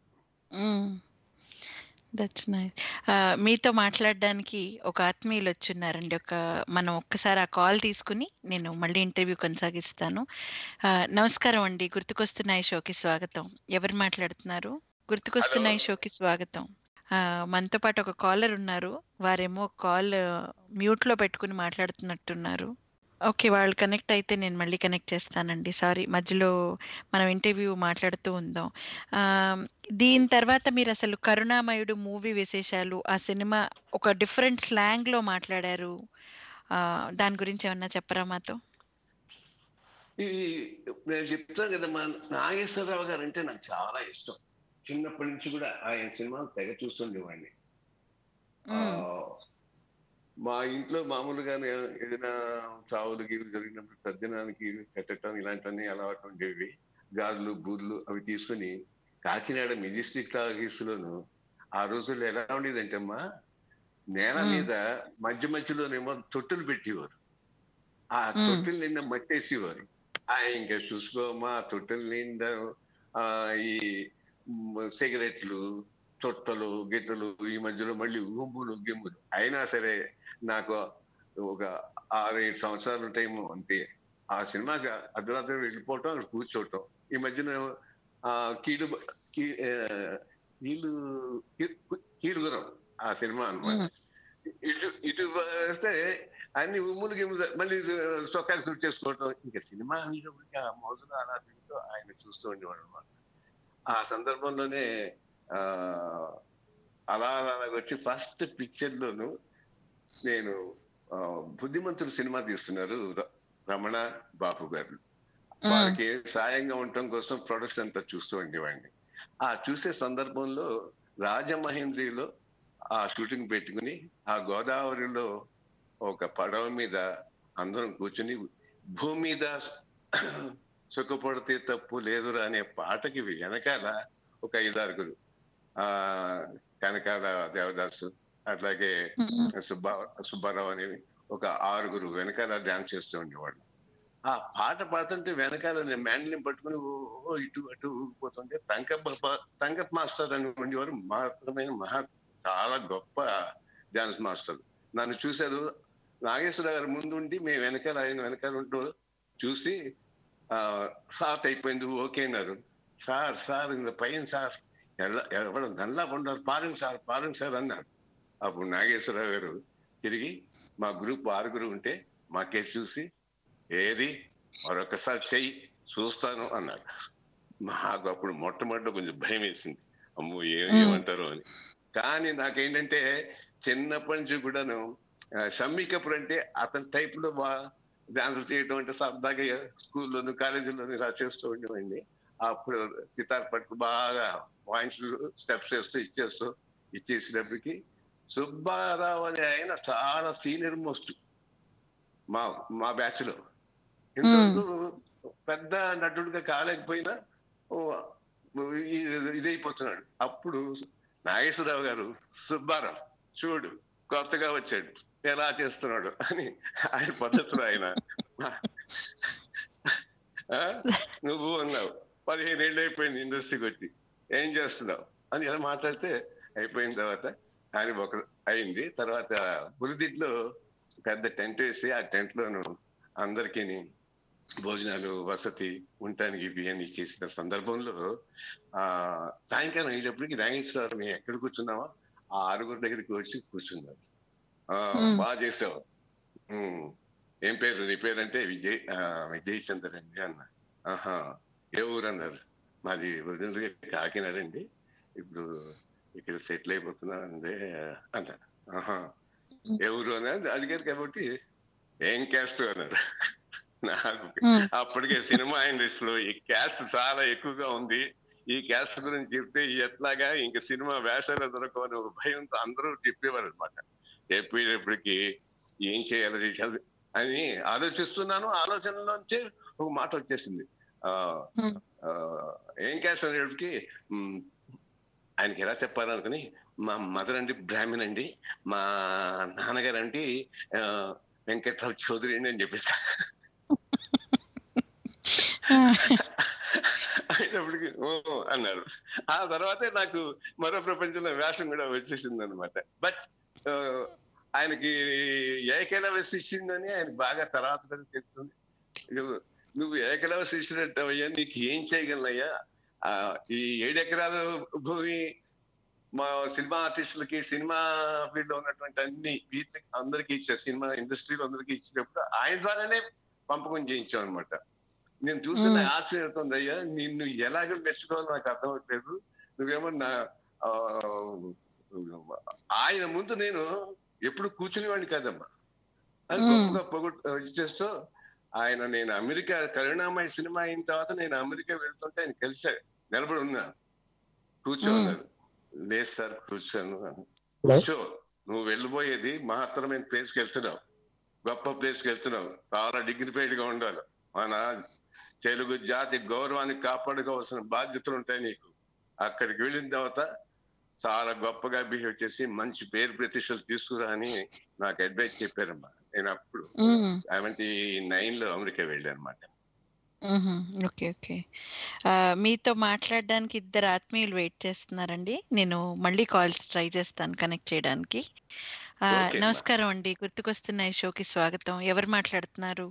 దట్స్ నైస్ మీతో మాట్లాడడానికి ఒక ఆత్మీయులు వచ్చున్నారండి ఒక మనం ఒక్కసారి ఆ కాల్ తీసుకుని నేను మళ్ళీ ఇంటర్వ్యూ కొనసాగిస్తాను ఆ, నమస్కారం అండి గుర్తుకొస్తున్నాయి షోకి స్వాగతం ఎవరు మాట్లాడుతున్నారు గుర్తుకొస్తున్నాయి షోకి స్వాగతం ఆ, మనతో పాటు ఒక కాలర్ ఉన్నారు వారేమో కాల్ మ్యూట్ లో పెట్టుకుని మాట్లాడుతున్నట్టున్నారు ఓకే వాళ్ళు కనెక్ట్ అయితే నేను మళ్ళీ కనెక్ట్ చేస్తానండి సారీ మధ్యలో మనం ఇంటర్వ్యూ మాట్లాడుతూ ఉందాం ఆ, దీని తర్వాత మీరు అసలు కరుణామయుడు మూవీ విశేషాలు ఆ సినిమా ఒక డిఫరెంట్ స్లాంగ్ లో మాట్లాడారు ఆ, దాని గురించి ఏమన్నా చెప్పరా మాతో ఈ నేను చెప్తాను కదా మా నాగేశ్వరరావు గారు అంటే నాకు చాలా ఇష్టం చిన్నప్పటి నుంచి కూడా ఆయన సినిమాలు తెగ చూస్తుండేవాడిని ఆ, మా ఇంట్లో మామూలుగానే ఏదైనా చావులు గీవులు జరిగినప్పుడు తద్దినానికి పెట్టడం ఇలాంటివన్నీ అలవాటు ఉండేవి గాజులు బూర్లు అవి తీసుకొని కాకినాడ మెజిస్ట్రిక్ ఆఫీసులోను ఆ రోజుల్లో ఎలా ఉండేదంటే అమ్మా నేల మ్మ్. మీద మధ్య మధ్యలోనేమో తొట్టులు పెట్టేవారు ఆ మ్మ్. తొట్టుల నిండా మట్టేసేవారు ఆ ఇంకా చూసుకోమా ఆ తొట్టుల నిండా ఆ ఈ మ్, సిగరెట్లు తొట్టలు గిట్టలు ఈ మధ్యలో మళ్ళీ ఊంబులు గిమ్ములు అయినా సరే నాకు ఒక ఆరు ఏడు సంవత్సరాల టైం అంతే ఆ సినిమాకి అర్ధరాత్రి వెళ్ళిపోవటం అక్కడ కూర్చోవటం ఈ మధ్యన ఆ కీలు కీ- ఆ, కీలు కీ- కీలుగురం ఆ సినిమా అన్నమాట మ్మ్. ఇటు ఇటు వస్తే అన్ని ఉమ్ములు గిమ్ములు మళ్ళీ చొక్కాలు కుట్ చేసుకోవటం ఇంకా సినిమా అనేటప్పటికి ఆ మోజులో అలా తిరుగుతూ ఆయన చూస్తూ ఉండేవాడు అనమాట ఆ సందర్భంలోనే ఆ అలా అలా వచ్చి ఫస్ట్ పిక్చర్ లోను నేను ఆ, బుద్ధిమంతుడు సినిమా తీస్తున్నారు ర- రమణ బాబు గారు వారికి సాయంగా ఉండటం కోసం ప్రొడక్షన్ అంతా చూస్తూ ఉండేవాడిని ఆ చూసే సందర్భంలో రాజమహేంద్రిలో ఆ షూటింగ్ పెట్టుకుని ఆ గోదావరిలో ఒక పడవ మీద అందరం కూర్చుని భూమి మీద సుఖపడితే తప్పు లేదురా అనే పాటకి వెనకాల ఒక ఐదారుగురు ఆ కనకాల దేవదాసు అట్లాగే సుబ్బా సుబ్బారావు అనేవి ఒక ఆరుగురు వెనకాల డాన్స్ చేస్తూ ఉండేవాళ్ళు ఆ పాట పాడుతుంటే వెనకాల నేను మ్యాండ్లిని పట్టుకుని ఓ ఓ ఇటు అటు ఊగిపోతుంటే తంకప్ప ప- తంకప్ప మాస్టర్ అని ఉండేవారు మాత్రమే మహా చాలా గొప్ప డాన్స్ మాస్టర్ నన్ను చూశారు నాగేశ్వర గారు ముందు ఉండి మేము వెనకాల ఆయన వెనకాల ఉంటూ చూసి ఆ సార్ అయిపోయింది ఓకే అన్నారు సార్ సార్ ఇంత పైన సార్ ఎలా ఎవరు నల్లా ఉండరు పారుంగ్ సార్ పారుంగ్ సార్ అన్నారు అప్పుడు నాగేశ్వరరావు గారు తిరిగి మా గ్రూప్ ఆరుగురు ఉంటే మా కేసు చూసి ఏది మరొకసారి చెయ్యి చూస్తాను అన్నారు మాకు అప్పుడు మొట్టమొదటి కొంచెం భయం వేసింది అమ్మో ఏం మ్మ్. ఏమంటారు అని కానీ నాకేంటంటే చిన్నప్పటి నుంచి కూడాను ఆ, షమ్మీ కపూర్ అంటే అతని టైప్ లో బా డాన్స్ చేయడం అంటే సరదాగా స్కూల్లోను కాలేజీలోను ఇలా చేస్తూ ఉండేవండి అప్పుడు సితార్ పట్టు బాగా పాయింట్స్ స్టెప్స్ వేస్తూ ఇచ్చేస్తూ ఇచ్చేసినప్పటికి సుబ్బారావు అనే ఆయన చాలా సీనియర్ మోస్ట్ మా మా బ్యాచ్ లో ఇంతవరకు పెద్ద నటుడిగా కాలేకపోయినా ఓ, ఇది- ఇదైపోతున్నాడు అప్పుడు నాగేశ్వరరావు గారు సుబ్బారావు చూడు కొత్తగా వచ్చాడు ఎలా చేస్తున్నాడు అని ఆయన పద్ధతిలో ఆయన ఆ, నువ్వు అన్నావు పదిహేను ఏళ్ళు అయిపోయింది ఇండస్ట్రీకి వచ్చి ఏం చేస్తున్నావు అని ఎలా మాట్లాడితే అయిపోయిన తర్వాత ఆయన ఒక అయింది తర్వాత బురిదిట్లో పెద్ద టెంట్ వేసి ఆ టెంట్ లోను అందరికీ భోజనాలు వసతి ఉండటానికి బియ్యాన్ని చేసిన సందర్భంలో ఆ సాయంకాలం అయ్యేటప్పటికి నాగేశ్వరరావు మేము ఎక్కడ కూర్చున్నామో ఆ ఆరుగురు దగ్గరికి వచ్చి కూర్చున్నారు ఆ, మ్మ్. బాగా చేసావు మ్మ్. ఏం పేరు నీ పేరు అంటే విజయ్ ఆ, విజయ్ చంద్ర అండి అన్న ఆహా ఏ ఊరు అన్నారు మాది ఒరిజినల్గా కాకినాడ అండి ఇప్పుడు ఇక్కడ సెటిల్ అయిపోతున్నా అండి అన్నారు ఆహా ఏ ఊరు అని అడిగారు కాబట్టి ఏం క్యాస్ట్ అన్నారు నాకు మ్మ్. అప్పటికే సినిమా ఇండస్ట్రీలో ఈ క్యాస్ట్ చాలా ఎక్కువగా ఉంది ఈ క్యాస్ట్ గురించి చెప్తే ఎట్లాగా ఇంక సినిమా వేసాలో దొరకవని ఒక భయంతో అందరూ చెప్పేవారు అనమాట చెప్పేటప్పటికి ఏం చేయాలి చేయాలి అని ఆలోచిస్తున్నాను ఆలోచనలోంచే ఒక మాట వచ్చేసింది ఆ మ్మ్. ఆ, ఏం క్యాస్ట్ అనేటప్పటికి మ్, ఆయనకి ఎలా చెప్పాలనుకుని మా మదర్ అండి బ్రాహ్మణ్ అండి మా నాన్నగారు అండి ఆ, వెంకట్రావు చౌదరి అండి అని చెప్పేసి అయినప్పటికీ ఓ అన్నారు ఆ తర్వాతే నాకు మరో ప్రపంచంలో వేషం కూడా వచ్చేసింది అనమాట బట్ ఆయనకి ఏకలవ శిష్యుడని ఆయన బాగా తర్వాత కూడా తెలిసింది నువ్వు నువ్వు ఏకలవ శిష్యుడు అయ్యా నీకు ఏం చేయగలనయ్యా ఆ, ఈ ఏడు ఎకరాల భూమి మా సినిమా ఆర్టిస్టులకి సినిమా ఫీల్డ్ లో ఉన్నటువంటి అన్ని వీటికి అందరికి ఇచ్చా సినిమా ఇండస్ట్రీలో అందరికి ఇచ్చినప్పుడు ఆయన ద్వారానే పంపకం చేయించాం అనమాట నేను చూస్తే మ్మ్. నాకు ఆశ్చర్యం అవుతుంది అయ్యా నిన్ను ఎలాగ మెచ్చుకోవాలో నాకు అర్థం అవ్వట్లేదు నువ్వేమన్నా ఆ, ఆయన ముందు నేను ఎప్పుడు కూర్చునేవాడిని కాదమ్మా అని మ్మ్. గొప్పగా పొగొట్టు ఇచ్చేస్తూ ఆయన నేను అమెరికా కరుణామయ సినిమా అయిన తర్వాత నేను అమెరికా వెళ్తుంటే ఆయన కలిసా నిలబడి ఉన్నా కూర్చో మ్మ్. అన్నారు లేదు సార్ కూర్చోను కూర్చో నువ్వు వెళ్ళిపోయేది మహత్తరమైన ప్లేస్కి వెళ్తున్నావు గొప్ప ప్లేస్కి వెళ్తున్నావు చాలా డిగ్నిఫైడ్ గా ఉండాలి మన తెలుగు జాతి గౌరవాన్ని కాపాడుకోవాల్సిన బాధ్యతలు ఉంటాయి నీకు అక్కడికి వెళ్ళిన తర్వాత చాలా గొప్పగా బిహేవ్ చేసి మంచి పేరు ప్రతిష్టలు తీసుకురా అని నాకు అడ్వైస్ చెప్పారమ్మా నేను అప్పుడు మ్మ్. సెవెంటీ నైన్ లో అమెరికా వెళ్ళాను అనమాట మ్మ్. ఓకే ఓకే ఆ, మీతో మాట్లాడడానికి ఇద్దరు ఆత్మీయులు వెయిట్ చేస్తున్నారండి నేను మళ్ళీ కాల్స్ ట్రై చేస్తాను కనెక్ట్ చేయడానికి ఆ, ఓకే అమ్మా. నమస్కారం అండి గుర్తుకొస్తున్న ఈ షోకి స్వాగతం ఎవరు మాట్లాడుతున్నారు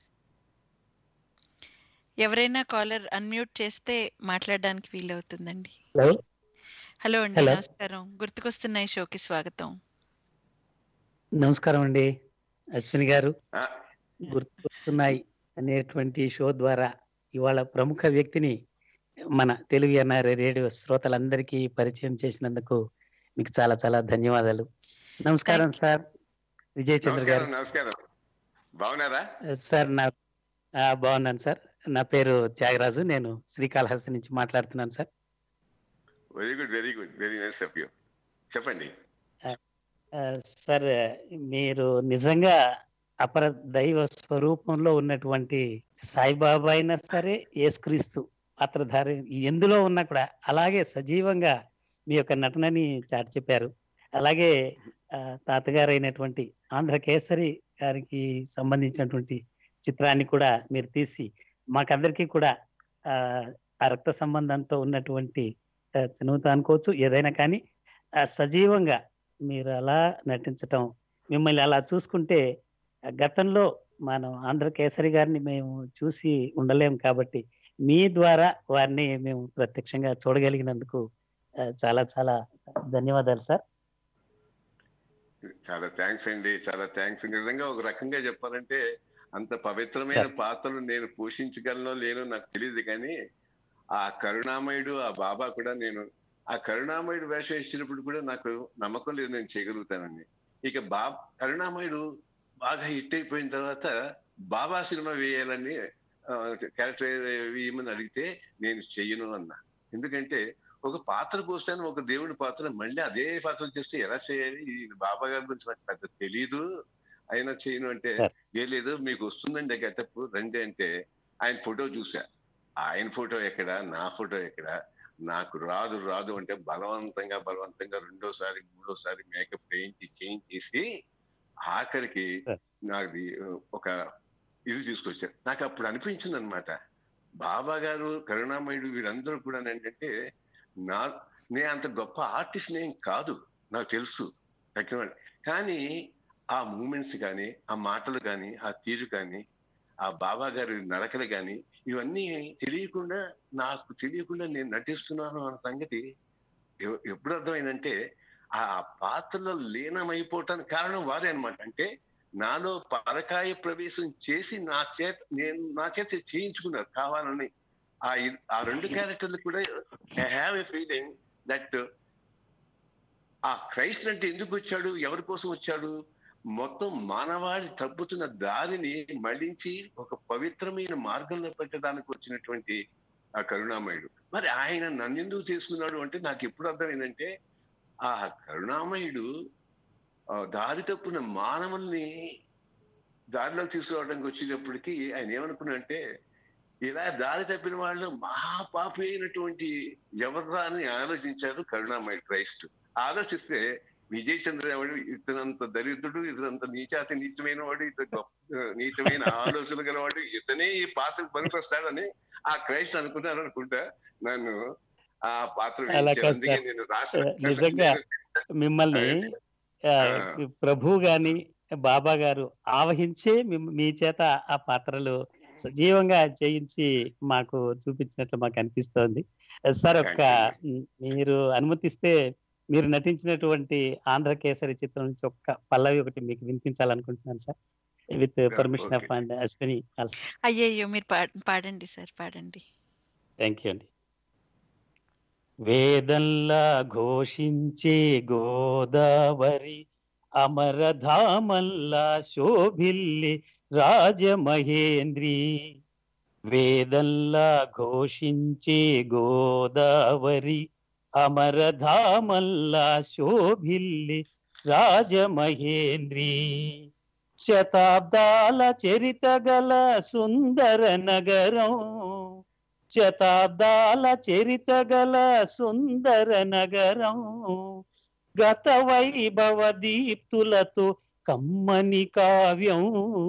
ఎవరైనా కాలర్ అన్మ్యూట్ చేస్తే మాట్లాడడానికి వీలవుతుందండి హలో హలో అండి హలో. నమస్కారం గుర్తుకొస్తున్న ఈ షోకి స్వాగతం నమస్కారం అండి అశ్విని గారు ఆ, గుర్తుకొస్తున్నాయి అనేటువంటి షో ద్వారా ఇవాళ ప్రముఖ వ్యక్తిని మన తెలుగు ఎన్ఆర్ఐ రేడియో శ్రోతలందరికీ పరిచయం చేసినందుకు మీకు చాలా చాలా ధన్యవాదాలు నమస్కారం సార్ విజయ్ చంద్ర గారు నమస్కారం నమస్కారం బాగున్నారా సార్ నా ఆ, బాగున్నాను సార్ నా పేరు త్యాగరాజు నేను శ్రీకాళహస్తి నుంచి మాట్లాడుతున్నాను sir very good very good very nice of you చెప్పండి ఆ, సార్ మీరు నిజంగా అపర దైవ స్వరూపంలో ఉన్నటువంటి సాయిబాబా అయినా సరే యేసుక్రీస్తు పాత్రధారి ఎందులో ఉన్నా కూడా అలాగే సజీవంగా మీ యొక్క నటనని చాటి చెప్పారు అలాగే ఆ, తాతగారు అయినటువంటి ఆంధ్ర కేసరి గారికి సంబంధించినటువంటి చిత్రాన్ని కూడా మీరు తీసి మాకందరికీ కూడా ఆ ఆ రక్త సంబంధంతో ఉన్నటువంటి ఆ, చనువుత అనుకోవచ్చు ఏదైనా కానీ ఆ, సజీవంగా మీరు అలా నటించటం మిమ్మల్ని అలా చూసుకుంటే ఆ, గతంలో మనం ఆంధ్ర కేసరి గారిని మేము చూసి ఉండలేం కాబట్టి మీ ద్వారా వారిని మేము ప్రత్యక్షంగా చూడగలిగినందుకు ఆ, చాలా చాలా ధన్యవాదాలు సార్ చాలా థ్యాంక్స్ అండి చాలా థ్యాంక్స్ నిజంగా ఒక రకంగా చెప్పాలంటే అంత పవిత్రమైన Sure. పాత్రలు నేను పోషించగలనో లేనో నాకు తెలియదు కానీ ఆ కరుణామయుడు ఆ బాబా కూడా నేను ఆ కరుణామయుడు వేషం ఇచ్చినప్పుడు కూడా నాకు నమ్మకం లేదు నేను చేయగలుగుతానని ఇక బా కరుణామయుడు బాగా హిట్ అయిపోయిన తర్వాత బాబా సినిమా వేయాలని క్యారెక్టర్ వేయమని అడిగితే నేను చెయ్యను అన్నా ఎందుకంటే ఒక పాత్ర పోస్తాను ఒక దేవుడి పాత్ర మళ్ళీ అదే పాత్ర చేస్తే ఎలా చేయాలి ఈ బాబా గారి గురించి నాకు పెద్ద తెలీదు అయినా చేయను అంటే Sir. ఏ లేదు మీకు వస్తుందండి గెటప్ రండి అంటే ఆయన ఫోటో చూసా ఆయన ఫోటో ఎక్కడ నా ఫోటో ఎక్కడ నాకు రాదు రాదు అంటే బలవంతంగా బలవంతంగా రెండోసారి మూడోసారి మేకప్ వేయించి చేంజ్ చేసి ఆఖరికి Sir. నాది ఒక ఇది తీసుకొచ్చారు నాకు అప్పుడు అనిపించింది అనమాట బాబా గారు కరుణామయుడు వీరందరూ కూడా ఏంటంటే నా నేను అంత గొప్ప ఆర్టిస్ట్ నేను కాదు నాకు తెలుసు తగ్గిన కానీ ఆ మూమెంట్స్ కానీ ఆ మాటలు కానీ ఆ తీరు కానీ ఆ బాబా గారి నడకలు కానీ ఇవన్నీ తెలియకుండా నాకు తెలియకుండా నేను నటిస్తున్నాను అన్న సంగతి ఎ- ఎప్పుడు అర్థమైందంటే ఆ పాత్రలో లీనమైపోవటానికి కారణం వారే అన్నమాట అంటే నాలో పరకాయ ప్రవేశం చేసి నా చేత నేను నా చేత చేయించుకున్నారు కావాలని ఆ ఇ- ఆ రెండు క్యారెక్టర్లు కూడా I have a feeling that ah Christ అంటే ఎందుకు వచ్చాడు ఎవరి కోసం వచ్చాడు మొత్తం మానవాళి తప్పుతున్న దారిని మళ్ళించి ఒక పవిత్రమైన మార్గంలో పెట్టడానికి వచ్చినటువంటి ఆ కరుణామయుడు మరి ఆయన నన్ను ఎందుకు తీసుకున్నాడు అంటే నాకు ఎప్పుడు అర్థమైందంటే ఆ కరుణామయుడు ఆ, దారి తప్పున మానవుల్ని దారిలోకి తీసుకురావడానికి వచ్చేటప్పటికి ఆయన ఏమనుకున్నా అంటే ఇలా దారి తప్పిన వాళ్ళు మహాపాపి అయినటువంటి ఎవర్రా అని ఆలోచించారు కరుణామయుడు క్రైస్ట్ ఆలోచిస్తే విజయ్ చంద్ర ఎవడు ఇతనంత దరిద్రుడు ఇతనంత నీచాతి నీచమైన వాడు ఇతను గొప్ప నీచమైన ఆలోచన గలవాడు ఇతనే ఈ పాత్రకు పనికొస్తాడని ఆ క్రైస్ట్ అనుకున్నారు అనుకుంటా నన్ను ఆ పాత్ర అలా వేయించారు. కాదు అందుకే సార్. నేను రాష్ట్ర నిజంగా మిమ్మల్ని ఆ, ఆ. ప్రభు గాని బాబా గారు ఆవహించే మిమ్- మీ చేత ఆ పాత్రలు సజీవంగా చేయించి మాకు చూపించినట్లు మాకు అనిపిస్తోంది సార్ ఒక్క మ్, మీరు అనుమతిస్తే మీరు నటించినటువంటి ఆంధ్ర కేసరి చిత్రం నుంచి ఒక్క పల్లవి ఒకటి మీకు వినిపించాలనుకుంటున్నాను sir with permission of okay. And Ashwini also అయ్యయ్యో మీరు పా- పాడండి సార్ పాడండి థ్యాంక్ యూ అండి వేదంలా ఘోషించే గోదావరి అమరధామల్లా శోభిల్లి రాజమహేంద్రి వేదంలా ఘోషించే గోదావరి అమరధామల్లా శోభిల్లి రాజమహేంద్రి శతాబ్దాల చరిత గల సుందర నగరం శతాబ్దాల చరిత గల సుందర నగరం గత వైభవ దీప్తులతో కమ్మని కావ్యం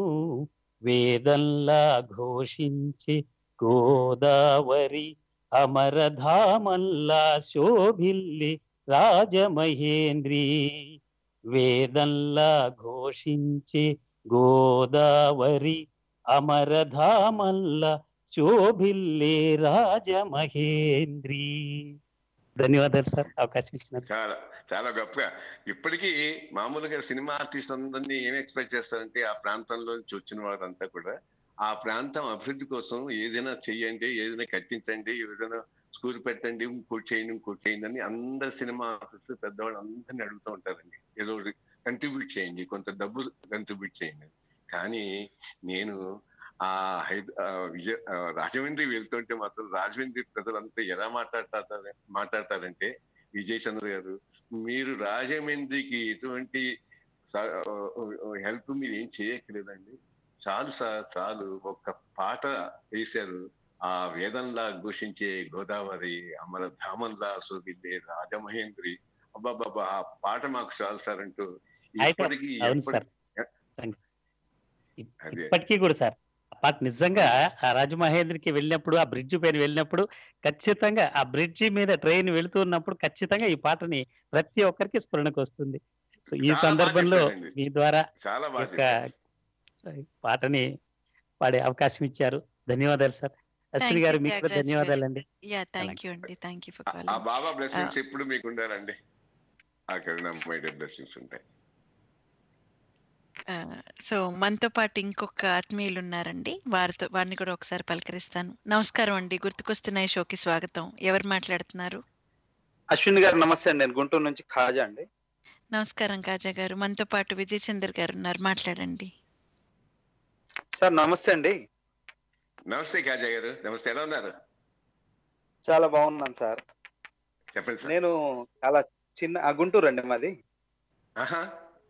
వేదంలా ఘోషించే గోదావరి అమరధామల్లా శోభిల్లి రాజమహేంద్రి వేదంలా ఘోషించే గోదావరి అమరధామల్లా శోభిల్లే రాజమహేంద్రి ధన్యవాదాలు సార్ అవకాశం ఇచ్చినందుకు చాలా చాలా గొప్పగా ఇప్పటికీ మామూలుగా సినిమా ఆర్టిస్ట్ అందరినీ ఏం ఎక్స్పెక్ట్ చేస్తారంటే ఆ ప్రాంతంలో నుంచి వచ్చిన వారంతా కూడా ఆ ప్రాంతం అభివృద్ధి కోసం ఏదైనా చెయ్యండి ఏదైనా కట్టించండి ఏదైనా స్కూల్ పెట్టండి ఇంకోటి చేయండి ఇంకోటి చేయండి అని అందరు సినిమా ఆర్టిస్ట్ పెద్దవాళ్ళు అందరినీ అడుగుతూ ఉంటారండి ఏదో ఒకటి కంట్రిబ్యూట్ చేయండి కొంత డబ్బు కంట్రిబ్యూట్ చేయండి కానీ నేను ఆ హైద ఆ విజయ ఆ రాజమండ్రి వెళ్తుంటే మాత్రం రాజమండ్రి ప్రజలంతా ఎలా మాట్లాడతారు మాట్లాడతారంటే విజయ్ చంద్ర గారు మీరు రాజమండ్రికి ఎటువంటి హెల్ప్ మీరు ఏం చేయక్కర్లేదండి చాలు సార్ చాలు ఒక్క పాట వేశారు ఆ వేదంలా ఘోషించే గోదావరి అమర ధామంలా శోభిల్లే రాజమహేంద్రి అబ్బాబాబా ఆ పాట మాకు చాలు సార్ అంటూ అయితే- ఇప్పటికీ అవును ఎప్పటి- సార్ అదే. ఇప్పటికీ కూడా సార్ పాట నిజంగా ఆ రాజమహేంద్రకి వెళ్ళినప్పుడు ఆ బ్రిడ్జ్ పైన వెళ్ళినప్పుడు ఖచ్చితంగా ఆ బ్రిడ్జి మీద ట్రైన్ వెళుతూ ఉన్నప్పుడు ఖచ్చితంగా ఈ పాటని ప్రతి ఒక్కరికి స్ఫురణకు వస్తుంది సో ఈ చాలా బాగా సందర్భంలో చెప్పారండి. మీ ద్వారా చాలా ఈ బాగా యొక్క చెప్పారు. పాటని పాడే అవకాశం ఇచ్చారు ధన్యవాదాలు sir Ashwini Thank garu you, మీకు కూడా త్యాగరాజ్ గారు. ధన్యవాదాలండి యా థ్యాంక్ యూ అండి thank you for ah- ah calling Baba blessings ఎప్పుడు మీకు ఉండాలండి ఆ కరుణామయ బ్లెస్సింగ్స్ ఉంటాయి సో మనతో పాటు ఇంకొక ఆత్మీయులు ఉన్నారండి వారితో వారిని కూడా ఒకసారి పలకరిస్తాను నమస్కారం అండి గుర్తుకొస్తున్నాయి షోకి స్వాగతం ఎవరు మాట్లాడుతున్నారు అశ్విన్ గారు నమస్తే అండి నేను గుంటూరు నుంచి ఖాజా అండి నమస్కారం కాజా గారు మనతో పాటు విజయ్ చందర్ గారు ఉన్నారు మాట్లాడండి సార్ నమస్తే అండి నమస్తే కాజా గారు నమస్తే ఎలా ఉన్నారు చాలా బాగున్నాను సార్ చెప్పండి సార్ నేను చాలా చిన్న ఆ, గుంటూరు అండి మాది ఆహా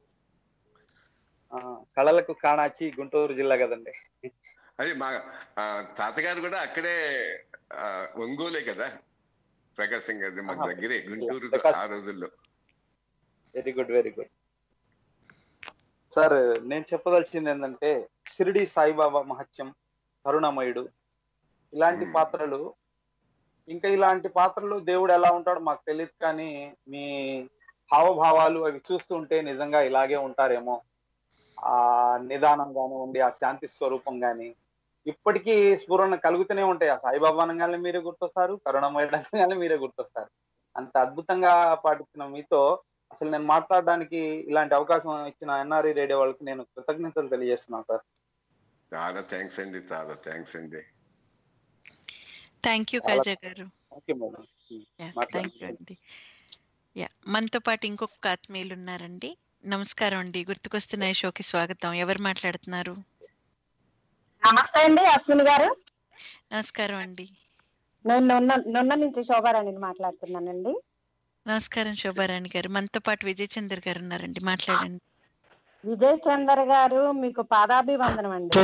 ఆ, కళలకు కాణాచి గుంటూరు జిల్లా కదండి అది మా ఆ, తాతగారు కూడా అక్కడే ఆ, ఒంగోలే కదా ప్రకాశం గారి మాకు ఆహా. దగ్గరే గుంటూరు ప్రకాశం. ఆ రోజుల్లో very good very good sir నేను చెప్పదలిచింది ఏంటంటే షిరిడి సాయిబాబా మహత్యం కరుణమయుడు ఇలాంటి Hmm. పాత్రలు ఇంకా ఇలాంటి పాత్రలు దేవుడు ఎలా ఉంటాడో మాకు తెలియదు కానీ మీ హావభావాలు అవి చూస్తుంటే నిజంగా ఇలాగే ఉంటారేమో ఆ నిదానం కానివ్వండి ఆ శాంతి స్వరూపం కానీ ఇప్పటికీ స్ఫురణ కలుగుతూనే ఉంటాయి ఆ సాయిబాబా అనగానే మీరే గుర్తొస్తారు కరుణమయుడు అనగానే మీరే గుర్తొస్తారు అంత అద్భుతంగా పాటించిన మీతో అసలు నేను మాట్లాడడానికి ఇలాంటి అవకాశం ఇచ్చిన ఎన్ఆర్ఈ రేడియో వాళ్ళకి నేను కృతజ్ఞతలు తెలియజేస్తున్నాను సార్ చాలా థ్యాంక్స్ అండి చాలా థ్యాంక్స్ అండి థ్యాంక్ యూ చాలా- కాజా గారు ఓకే మేడం మాట్లాడండి. థ్యాంక్ యూ అండి యా మనతో పాటు ఇంకొక ఆత్మీయులు ఉన్నారండి నమస్కారం అండి గుర్తుకొస్తున్నాయి షోకి స్వాగతం ఎవరు మాట్లాడుతున్నారు నమస్తే అండి అశ్విని గారు నమస్కారం అండి నేను నున్న నున్న నుంచి శోభారాణిని మాట్లాడుతున్నానండి నమస్కారం శోభారాణి గారు మనతో పాటు విజయ్ చందర్ గారు ఉన్నారండి మాట్లాడండి విజయ్ చందర్ గారు మీకు పాదాభివందనం అండి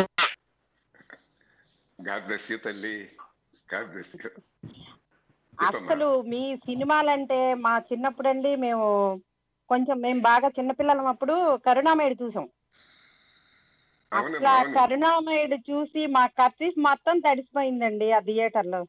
గాడ్ బ్లెస్ యూ తల్లి గాడ్ బ్లెస్ యూ అసలు మీ సినిమాలంటే మా చిన్నప్పుడండి మేము కొంచెం మేము బాగా చిన్నపిల్లలం అప్పుడు కరుణామయుడు చూసాం అవును అట్లా అవును కరుణామయుడు చూసి మా కర్చీఫ్ మొత్తం తడిసిపోయిందండి ఆ థియేటర్ లో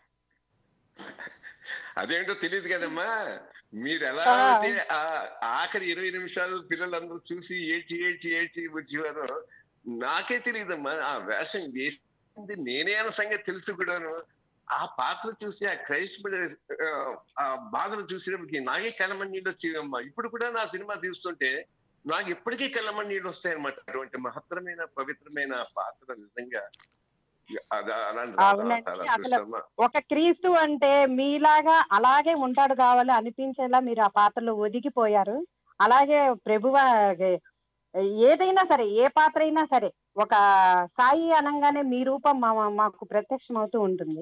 అదేంటో తెలియదు కదమ్మా మీరు ఎలా ఆ. అయితే ఆ ఆఖరి ఇరవై నిమిషాలు పిల్లలందరూ చూసి ఏడ్చి ఏడ్చి ఏడ్చి వచ్చేవారు నాకే తెలియదమ్మా ఆ వేషం వేసింది నేనే అన్న సంగతి తెలుసు కూడాను ఆ పాత్ర చూసి ఆ క్రైస్తవుడు ఆ, ఆ బాధలు చూసినప్పటికీ నాకే కళ్ళమని నీళ్ళు వచ్చేవమ్మా ఇప్పుడు కూడా నా సినిమా తీస్తుంటే నాకు ఇప్పటికీ కళ్ళమని నీళ్ళు వస్తాయన్నమాట అటువంటి మహత్తరమైన పవిత్రమైన పాత్ర నిజంగా అది అలాంటి అవునండి, చాలా అసలు అదృష్టమ్మా. ఒక క్రీస్తు అంటే మీలాగా అలాగే ఉంటాడు కావాలి అనిపించేలా మీరు ఆ పాత్రలో ఒదిగిపోయారు అలాగే ప్రభువ ఏదైనా సరే ఏ పాత్ర అయినా సరే ఒక సాయి అనగానే మీ రూపం మా మాకు ప్రత్యక్షం అవుతూ ఉంటుంది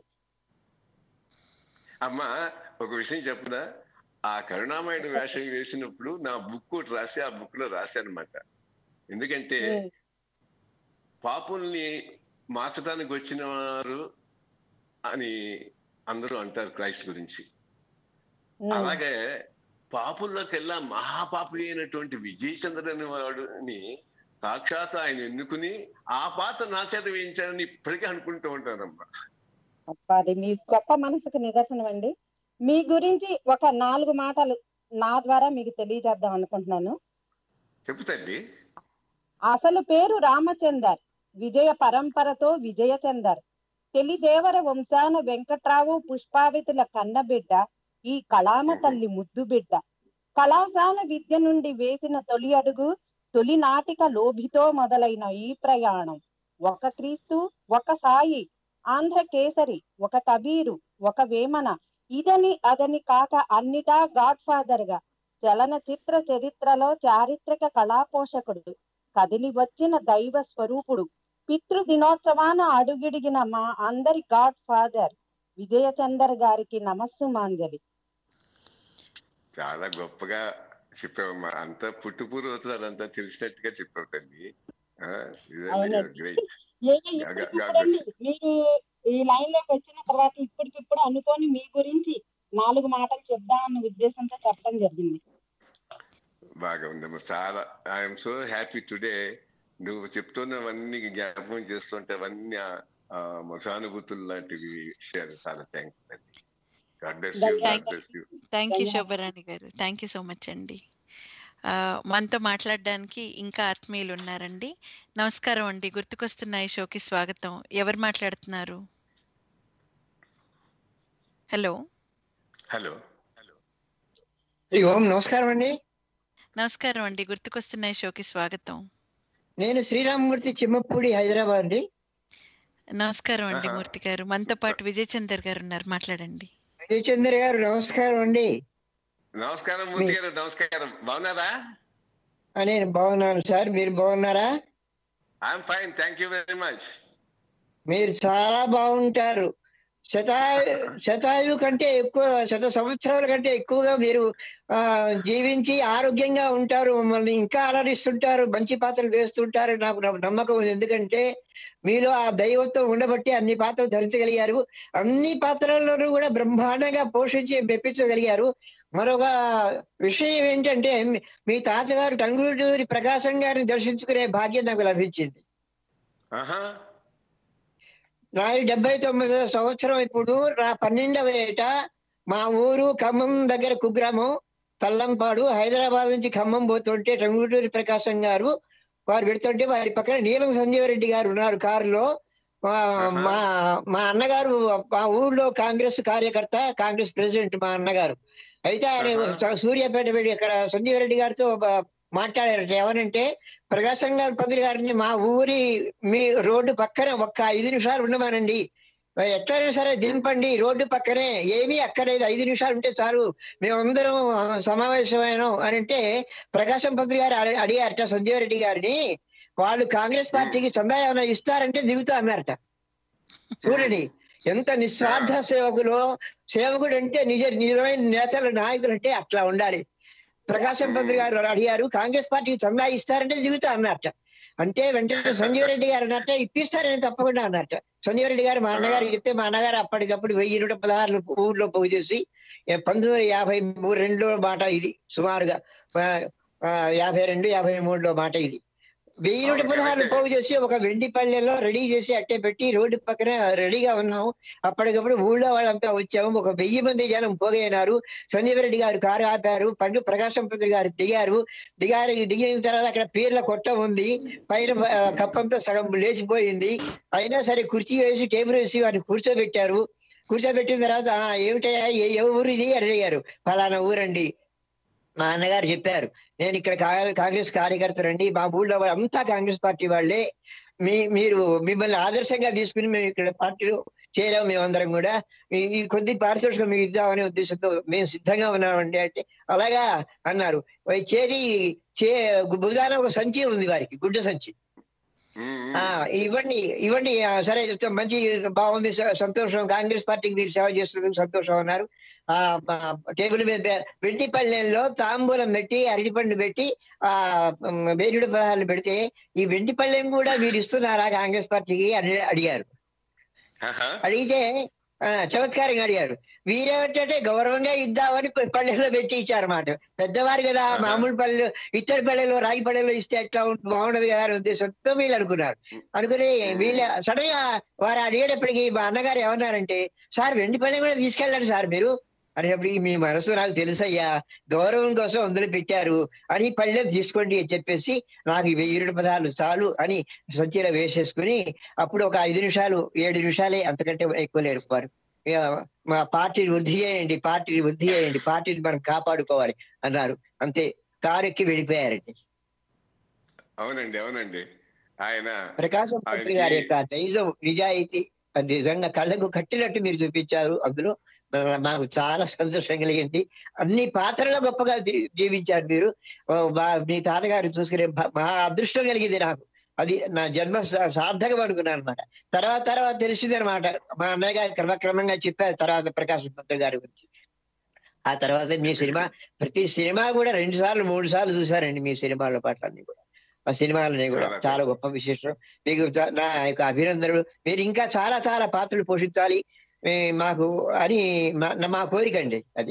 అమ్మా ఒక విషయం చెప్పనా ఆ కరుణామయుడు వేషం వేసినప్పుడు నా బుక్ ఒకటి రాసి ఆ బుక్ లో రాశానమాట ఎందుకంటే ఉమ్, పాపుల్ని మార్చడానికి వచ్చిన వారు అని అందరూ అంటారు క్రైస్ట్ గురించి ఉమ్, అలాగే పాపుల్లోకెల్లా మహాపాపి అయినటువంటి విజయ్ చంద్ర అనే వాడుని సాక్షాత్ ఆయన ఎన్నుకుని ఆ పాత్ర నా చేత వేయించాలని ఇప్పటికీ అనుకుంటూ ఉంటానమ్మా అబ్బా, అది మీ గొప్ప మనసుకు నిదర్శనం అండి మీ గురించి ఒక నాలుగు మాటలు నా ద్వారా మీకు తెలియజేద్దాం అనుకుంటున్నాను చెప్పు తల్లి అసలు పేరు రామచందర్ విజయ పరంపరతో విజయచందర్ తెలిదేవర వంశాన వెంకట్రావు పుష్పావతిల కన్నబిడ్డ ఈ కళామ తల్లి ముద్దు బిడ్డ కళాశాల విద్య నుండి వేసిన తొలి అడుగు తొలి నాటిక లోభితో మొదలైన ఈ ప్రయాణం ఒక క్రీస్తు ఒక సాయి ఆంధ్ర కేసరి ఒక కబీరు ఒక వేమన ఇదని అదని కాక అన్నిటా గాడ్ ఫాదర్ గా చలనచిత్ర చరిత్రలో చారిత్రక కళా పోషకుడు కదిలి వచ్చిన దైవ స్వరూపుడు పితృ దినోత్సవాన అడుగిడిగిన మా అందరి గాడ్ ఫాదర్ విజయచందర్ గారికి నమస్సు మాంజలి చాలా గొప్పగా చెప్పావమ్మా అంతా పుట్టుపూర్వతలు అదంతా తెలిసినట్టుగా చెప్పావు తల్లి అవునండి. గ్రేట్ ఏదో ఇప్పటికిప్పుడండి మీరు ఈ లైన్ లోకి వచ్చిన తర్వాత ఇప్పటికిప్పుడు అనుకొని మీ గురించి నాలుగు మాటలు చెప్దామన్న ఉద్దేశంతో చెప్పడం జరిగింది బాగా ఉందమ్మా చాలా ఐఎమ్ సో హ్యాపీ టుడే నువ్వు చెప్తున్నవన్నీ జ్ఞాపకం చేస్తుంటే అవన్నీ ఆ, ఆ, సానుభూతులు లాంటివి విషయాలు చాలా థ్యాంక్స్ అండి God bless you God bless you thank you ధన్యవాదాలు. శోభరాణి గారు థ్యాంక్ యూ సో మచ్ అండి ఆ, మనతో మాట్లాడడానికి ఇంకా ఆత్మీయులు ఉన్నారండి నమస్కారం అండి గుర్తుకొస్తున్నాయి షోకి స్వాగతం ఎవరు మాట్లాడుతున్నారు హలో హలో హరి ఓం నమస్కారం అండి నమస్కారం అండి గుర్తుకొస్తున్నాయి షోకి స్వాగతం నేను శ్రీరామమూర్తి చిమ్మపూడి హైదరాబాద్ అండి నమస్కారం అండి ఆహా. మూర్తి గారు మనతో పాటు విజయ్ చందర్ గారు ఉన్నారు మాట్లాడండి విజయ్ చంద్ర గారు నమస్కారం అండి నమస్కారం మూర్తి గారు నమస్కారం బాగున్నారా ఆ, నేను బాగున్నాను సార్ మీరు బాగున్నారా I'm fine thank you very much మీరు చాలా బాగుంటారు శతాయు శతాయు కంటే ఎక్కువ శత సంవత్సరాల కంటే ఎక్కువగా మీరు ఆ జీవించి ఆరోగ్యంగా ఉంటారు మమ్మల్ని ఇంకా అలరిస్తుంటారు మంచి పాత్రలు వేస్తుంటారు నాకు నాకు నమ్మకం ఉంది ఎందుకంటే మీలో ఆ దైవత్వం ఉండబట్టి అన్ని పాత్రలు ధరించగలిగారు అన్ని పాత్రల్లోనూ కూడా బ్రహ్మాండంగా పోషించి మెప్పించగలిగారు మరొక విషయం ఏంటంటే మీ- మీ తాతగారు టంగుటూరి ప్రకాశం గారిని దర్శించుకునే భాగ్యం నాకు లభించింది ఆహా నాది డెబ్బై తొమ్మిదో సంవత్సరం ఇప్పుడు నా పన్నెండవ ఏట మా ఊరు ఖమ్మం దగ్గర కుగ్రామం తల్లంపాడు హైదరాబాద్ నుంచి ఖమ్మం పోతుంటే టంగుటూరి ప్రకాశం గారు వారు పెడుతుంటే వారి పక్కన నీలం సంజీవరెడ్డి గారు ఉన్నారు కారులో మా మా మా అన్నగారు మా ఊళ్ళో కాంగ్రెస్ కార్యకర్త కాంగ్రెస్ ప్రెసిడెంట్ మా అన్నగారు అయితే ఆయన ఆహా. సూర్యాపేట వెళ్ళి ఇక్కడ సంజీవరెడ్డి గారితో బ- మాట్లాడారట ఏమనంటే ప్రకాశం గారు పందిరి గారిని మా ఊరి మీ రోడ్డు పక్కన ఒక్క ఐదు నిమిషాలు ఉండమానండి ఎట్లయినా సరే దింపండి రోడ్డు పక్కనే ఏమీ అక్కర్లేదు ఐదు నిమిషాలు ఉంటే చాలు మేమందరం సమావేశమైన అని అంటే ప్రకాశం పంతులు గారు అడి- అడిగారట సంజీవ్ రెడ్డి గారిని వాళ్ళు కాంగ్రెస్ పార్టీకి చందా ఏమైనా ఇస్తారంటే దిగుతా అన్నారట చూడండి ఎంత నిస్వార్థ సేవకులో సేవకుడు అంటే నిజ నిజమైన నేతలు నాయకులు అంటే అట్లా ఉండాలి ప్రకాశం పంతులు గారు అడిగారు కాంగ్రెస్ పార్టీకి చందా ఇస్తారంటే దిగుతా అన్నట్ట అంటే వెంటనే సంజీవ్ రెడ్డి గారు అన్నట్ట ఇప్పిస్తారని తప్పకుండా అన్నట్ట సంజీవ్ రెడ్డి గారు మా అన్నగారికి చెప్తే మా అన్నగారు అప్పటికప్పుడు వెయ్యి నూట పదహారులు ఊర్లో పోగు చేసి ఏ పంతొమ్మిది వందల యాభై మూడు రెండులో మాట ఇది సుమారుగా ఆ, ఆ, యాభై రెండు యాభై మూడులో మాట ఇది వెయ్యి నూట అవును, పదహారులు కరెక్టే. పోగు చేసి ఒక వెండి పల్లెల్లో రెడీ చేసి అట్టే పెట్టి రోడ్డు పక్కన రెడీగా ఉన్నాం అప్పటికప్పుడు ఊళ్ళో వాళ్ళంతా వచ్చాము ఒక వెయ్యి మంది జనం పోగైనారు సంజీవ్ రెడ్డి గారు కారు ఆపారు పండు ప్రకాశం పంతులు గారు దిగారు దిగారు దిగిన తర్వాత అక్కడ పీర్ల కొట్ట ఉంది పైన ఆ, కప్పంతా సగం లేచిపోయింది అయినా సరే కుర్చీ వేసి టేబుల్ వేసి వారిని కూర్చోబెట్టారు కూర్చోబెట్టిన తర్వాత "ఆ, ఏమిటయ్యా ఏ ఏ ఊరు ఇది అని అడిగారు ఫలానా ఊరండి మా అన్నగారు చెప్పారు నేను ఇక్కడ కా- కాంగ్రెస్ కార్యకర్తనండి మా ఊళ్ళో వాళ్ళు అంతా కాంగ్రెస్ పార్టీ వాళ్ళే మీ మీరు మిమ్మల్ని ఆదర్శంగా తీసుకుని మేము ఇక్కడ పార్టీలో చేరాం మేమందరం కూడా ఈ- ఈ కొద్ది పారితోషికం మీకు ఇద్దామనే ఉద్దేశంతో మేము సిద్ధంగా ఉన్నామండి అంటే అలాగా అన్నారు ఓ చేరి చే భుజాన ఒక సంచి ఉంది వారికి గుడ్డ సంచి ఆ ఇవ్వండి ఇవ్వండి ఆ, సరే చెప్తాం మంచి బాగుంది స- సంతోషం కాంగ్రెస్ పార్టీకి మీరు సేవ చేస్తున్నందుకు సంతోషం అన్నారు ఆ ఆ, టేబుల్ మీద వెంటి పళ్ళెంలో తాంబూలం పెట్టి అరటిపండు పెట్టి ఆ ఉమ్, వేరుడు పదాలు పెడితే ఈ వెంటి పళ్ళెం కూడా మీరు ఇస్తున్నారా కాంగ్రెస్ పార్టీకి అని అడిగారు అడిగితే ఆ, చమత్కారంగా అడిగారు వీరేమిటంటే గౌరవంగా ఇద్దామని ప- పల్లెల్లో పెట్టి ఇచ్చారన్నమాట పెద్దవారు కదా ఆహా. మామూలు పల్లెలు ఇత్తడి పల్లెలో రాగి పల్లెలో ఇస్తే ఎట్లా ఉంటుంది బాగుండదు కదా అనే ఉద్దేశంతో వీళ్ళు అనుకున్నారు అనుకుని వీళ్ళ సడన్ గా వారు అడిగేటప్పటికి మా అన్నగారు ఏమన్నారంటే సార్ వెండి పల్లెం కూడా తీసుకెళ్ళండి సార్ మీరు అనేటప్పటికి మీ మనసు నాకు తెలుసయ్యా గౌరవం కోసం అందులో పెట్టారు అని పళ్ళెం తీసుకోండి అని చెప్పేసి నాకు ఈ వెయ్యి రెండు పదాలు చాలు అని సంచిలో వేసేసుకుని అప్పుడు ఒక ఐదు నిమిషాలు ఏడు నిమిషాలే అంతకంటే ఎక్కువ లేరు వారు ఇక మా పార్టీని వృద్ధి చేయండి పార్టీని వృద్ధి చేయండి పార్టీని మనం కాపాడుకోవాలి అన్నారు అంతే కారు ఎక్కి వెళ్ళిపోయారండి అవునండి అవునండి ఆయన ప్రకాశం పంతులు గారి యొక్క నైజం నిజాయితీ అది నిజంగా కళ్ళకు కట్టినట్టు మీరు చూపించారు అందులో మా- మాకు చాలా సంతోషం కలిగింది అన్ని పాత్రలో గొప్పగా జీ- జీవించారు మీరు ఓ బా- మీ తాతగారు చూసుకునే భ- మహా అదృష్టం కలిగింది నాకు అది నా జన్మ సా- సార్థకం అనుకున్నాను అనమాట తర్వాత తర్వాత తెలిసింది అనమాట మా అన్నయ్య గారు క్రమక్రమంగా చెప్పారు తర్వాత ప్రకాశం పంతులు గారి గురించి ఆ తర్వాత మీ సినిమా ప్రతి సినిమా కూడా రెండు సార్లు మూడు సార్లు చూసారండి మీ సినిమాల పాటలన్నీ కూడా ఆ సినిమాలని కూడా చాలా చాలా గొప్ప విశేషం మీకు ద- నా యొక్క అభినందనలు మీరు ఇంకా చాలా చాలా పాత్రలు పోషించాలి ఏ, మాకు అని మా- నా- మా కోరిక అండి అది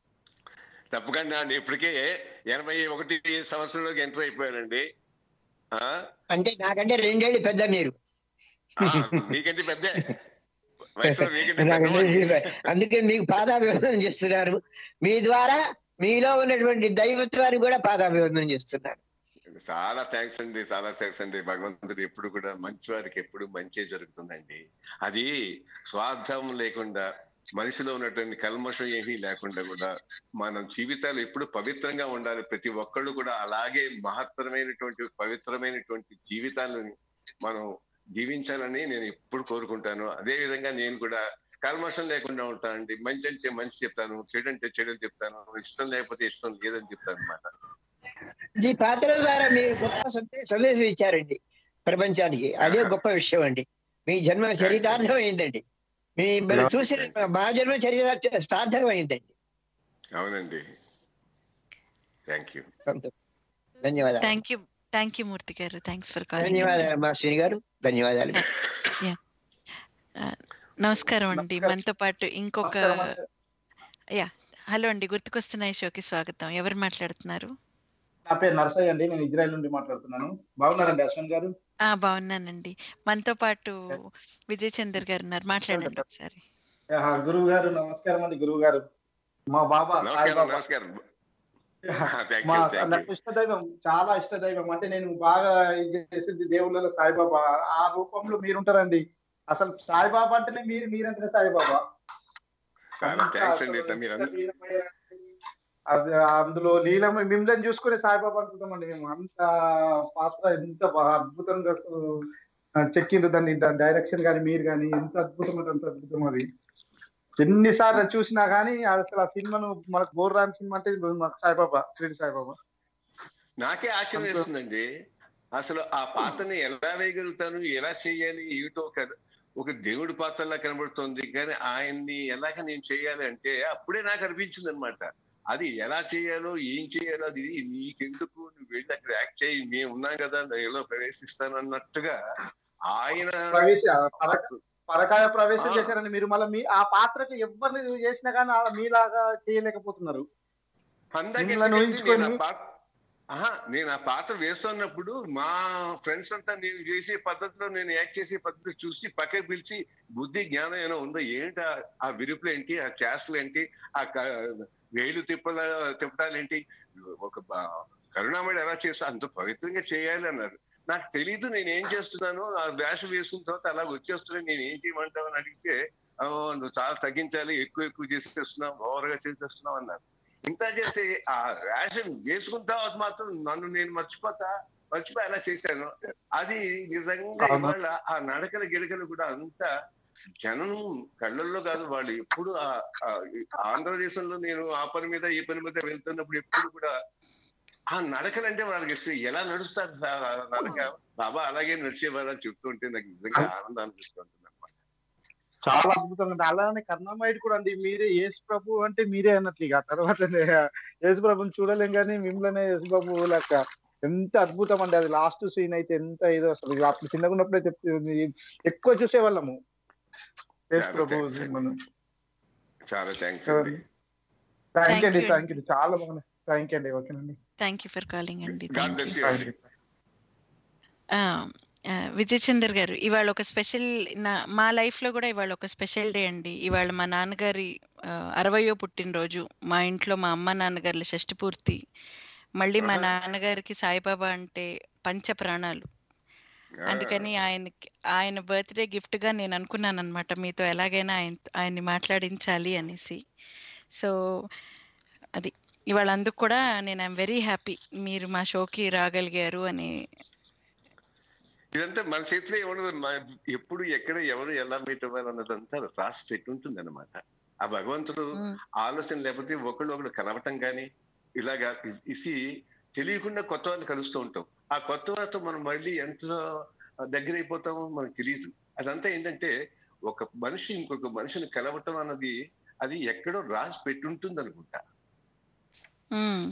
తప్పకుండా అండి ఇప్పటికే ఎనభై ఒకటి సంవత్సరంలోకి ఎంటర్ అయిపోయానండి ఆ? అంటే నాకంటే రెండేళ్ళు పెద్ద మీరు ఆ, మీకంటే పెద్ద వయసులో మీకంటే నాకంటే పెద్దవాడిని. రెండేళ్ళు పెద్ద. అందుకే మీకు పాదాభివందనం చేస్తున్నారు మీ ద్వారా మీలో ఉన్నటువంటి దైవత్వానికి కూడా పాదాభివందనం చేస్తున్నారు చాలా థ్యాంక్స్ అండి చాలా థ్యాంక్స్ అండి భగవంతుడు ఎప్పుడు కూడా మంచి వారికి ఎప్పుడు మంచి జరుగుతుందండి అది స్వార్థం లేకుండా మనిషిలో ఉన్నటువంటి కల్మషం ఏమీ లేకుండా కూడా మనం జీవితాలు ఎప్పుడు పవిత్రంగా ఉండాలి ప్రతి ఒక్కళ్ళు కూడా అలాగే మహత్తరమైనటువంటి పవిత్రమైనటువంటి జీవితాలను మనం జీవించాలని నేను ఎప్పుడు కోరుకుంటాను అదే విధంగా నేను కూడా కల్మషం లేకుండా ఉంటానండి మంచి అంటే మంచి చెప్తాను చెడు అంటే చెడు చెప్తాను ఇష్టం లేకపోతే ఇష్టం లేదని చెప్తాను అనమాట ఈ పాత్రల ద్వారా మీరు గొప్ప సందే- సందేశం ఇచ్చారండి ప్రపంచానికి అదే గొప్ప విషయం అండి మీ జన్మ చరితార్థం అయిందండి మీ మీరు చూసిన మా జన్మ చరితార్థ సార్థకం అయిందండి అవునండి థ్యాంక్ యూ సంతోషం. ధన్యవాదాలు thank you thank you Murthy garu thanks for calling ధన్యవాదాలు మా శ్రీని గారు ధన్యవాదాలు నమస్కారం అండి నమస్కారం. మనతో పాటు ఇంకొక నమస్కారం అండి. యా హలో అండి గుర్తుకొస్తున్నాయి షోకి స్వాగతం ఎవరు మాట్లాడుతున్నారు నా పేరు నర్సయ్య అండి నేను ఇజ్రాయెల్ నుండి మాట్లాడుతున్నాను బాగున్నారండి అశ్వన్ గారు ఆ బాగున్నానండి మనతో పాటు విజయ్ చందర్ గారు ఉన్నారు మాట్లాడండి ఒకసారి ఆహా, గురువు గారు నమస్కారం అండి గురువు గారు మా బాబా సాయి నమస్కారం బాబా నమస్కారం థ్యాంక్ మా యూ థ్యాంక్ నాకు ఇష్ట దైవం చాలా ఇష్ట దైవం అంటే నేను బాగా ఇది చేసింది దేవుళ్ళలో సాయిబాబా ఆ రూపంలో మీరుంటారండి అసలు సాయిబాబా అంటేనే మీరు మీరంటేనే సాయిబాబా చాలా థ్యాంక్స్ అండి అసలు మీరు ఎంత లీలమయ్య- అది అందులో లీలమ మిమ్మల్ని చూసుకునే సాయిబాబా అనుకుంటామండి మేము అంత పాత్ర ఎంత బాగా అద్భుతంగా ఆ, చెక్కిండ్రు దాన్ని దాని డైరెక్షన్ కానీ మీరు కానీ ఎంత అద్భుతం అంటే అంత అద్భుతం అది ఎన్నిసార్లు చూసినా కానీ అసలు ఆ సినిమాను మనకు బోర్ రాని సినిమా అంటే మాకు సాయిబాబా షిరిడి సాయిబాబా నాకే ఆశ్చర్యం సంతో- వేస్తుందండి అసలు ఆ పాత్రని ఎలా వేయగలుగుతాను ఎలా చేయాలి ఏమిటో ఒక ఒక దేవుడి పాత్రలా కనబడుతుంది కానీ ఆయన్ని ఎలాగ నేను చేయాలి అంటే అప్పుడే నాకు అనిపించింది అనమాట అది ఎలా చేయాలో ఏం చేయాలో అది నీకెందుకు నువ్వు వెళ్ళి అక్కడ యాక్ట్ చేయి మేము ఉన్నాం కదా ఏదో ప్రవేశిస్తాను అన్నట్టుగా ఆయన ప్రవేశ పరక- పరకాయ ప్రవేశం ఆ. చేశారండి మీరు మళ్ళీ మీ ఆ పాత్రకు ఎవరిని చేసినా కానీ ఆ మీలాగా చేయలేకపోతున్నారు పండగ మిమ్మల్ని ఎందుకంటే నేను ఆ ఊహించుకొని- పాత్ర ఆహా నేను ఆ పాత్ర వేస్తున్నప్పుడు మా ఫ్రెండ్స్ అంతా నేను చేసే పద్ధతిలో నేను యాక్ట్ చేసే పద్ధతి చూసి పక్కకి పిలిచి బుద్ధి జ్ఞానం ఏమైనా ఉందో ఏంటి ఆ- ఆ విరుపులు ఏంటి ఆ చేష్టలు ఏంటి ఆ క- వేలు తిప్పల తిప్పటాలు ఏంటి ఒక బ- కరుణామణి ఎలా చేస్తా అంత పవిత్రంగా చేయాలి అన్నారు నాకు తెలీదు నేను ఏం చేస్తున్నాను ఆ వేషం వేసుకున్న తర్వాత అలా వచ్చేస్తున్నాను నేను ఏం చేయమంటావు అని అడిగితే "ఆ, నువ్వు చాలా తగ్గించాలి ఎక్కువ ఎక్కువ చేసేస్తున్నావు ఓవర్గా చేసేస్తున్నావు అన్నారు ఇంత చేసి ఆ రేషన్ వేసుకున్న తర్వాత మాత్రం నన్ను నేను మర్చిపోతా మర్చిపోయి అలా చేశాను అది నిజంగా అవును. ఇవాళ ఆ నడకల గిడకలు కూడా అంత జనం కళ్ళల్లో కాదు వాళ్ళు ఎప్పుడు ఆ- ఆ ఆంధ్రదేశంలో నేను ఆ పని మీద ఈ పని మీద వెళ్తున్నప్పుడు ఎప్పుడు కూడా ఆ నడకలు అంటే వాళ్ళకి ఇష్టం ఎలా నడుస్తారు సార్ ఆ నడక బాబా అలాగే నడిచేవారు అని చెప్తుంటే నాకు నిజంగా ఆనందం అనిపిస్తుంది అనమాట చాలా అద్భుతంగా ఉంది అలానే కర్ణామాయుడు కూడా అండి మీరే యేసు ప్రభు అంటే మీరే అన్నట్లు ఇక ఆ తర్వాత యేసు ప్రభుని చూడలేం కానీ మిమ్మల్ని యేసు ప్రభు లెక్క ఎంత అద్భుతం అండి అది లాస్ట్ సీన్ అయితే ఎంత ఏదో అసలు ఇక అప్పుడు చిన్నగా ఉన్నప్పుడు అయితే ఎక్కువ చూసేవాళ్ళము యేసు చాలా ప్రభు thanks. సినిమాను చాలా థ్యాంక్స్ అండి థ్యాంక్ Thank అండి you. థ్యాంక్ యూ చాలా బాగున్నాయి థ్యాంక్ అండి ఓకేనండి థ్యాంక్ యూ ఫర్ కాలింగ్ అండి God thank bless you you thank అండి యూ విజయ్ చందర్ గారు ఇవాళ ఒక స్పెషల్ నా మా లైఫ్ లో కూడా ఇవాళ ఒక స్పెషల్ డే అండి ఇవాళ మా నాన్నగారి ఆ, అరవయో పుట్టినరోజు మా ఇంట్లో మా అమ్మ నాన్నగారుల షష్టి పూర్తి మళ్ళీ మా ఆహా. నాన్నగారికి సాయిబాబా అంటే పంచ ప్రాణాలు అందుకని ఆయనకి ఆయన బర్త్డే గిఫ్ట్ గా నేను అనుకున్నాను అనమాట మీతో ఎలాగైనా ఆయన ఆయన్ని మాట్లాడించాలి అనేసి సో అది ఇవాళ అందుకు కూడా నేను ఐఎమ్ వెరీ హ్యాపీ మీరు మా షోకి రాగలిగారు అని ఇదంతా మన చేతిలో ఏముండదు మన- ఎప్పుడు ఎక్కడ ఎవరు ఎలా మీట్ అవ్వాలి అన్నదంతా రాసి పెట్టి ఉంటుంది అనమాట ఆ భగవంతుడు మ్, ఆలోచన లేకపోతే ఒకళ్ళు ఒకళ్ళు కలవటం కానీ ఇలాగా ఇది తెలియకుండా కొత్త వాళ్ళని కలుస్తూ ఉంటాం ఆ కొత్త వాళ్ళతో మనం మళ్ళీ ఎంత దగ్గర అయిపోతామో మనకు తెలియదు అదంతా ఏంటంటే ఒక మనిషి ఇంకొక మనిషిని కలవటం అన్నది అది ఎక్కడో రాసి పెట్టుంటుంది అనుకుంటా మ్.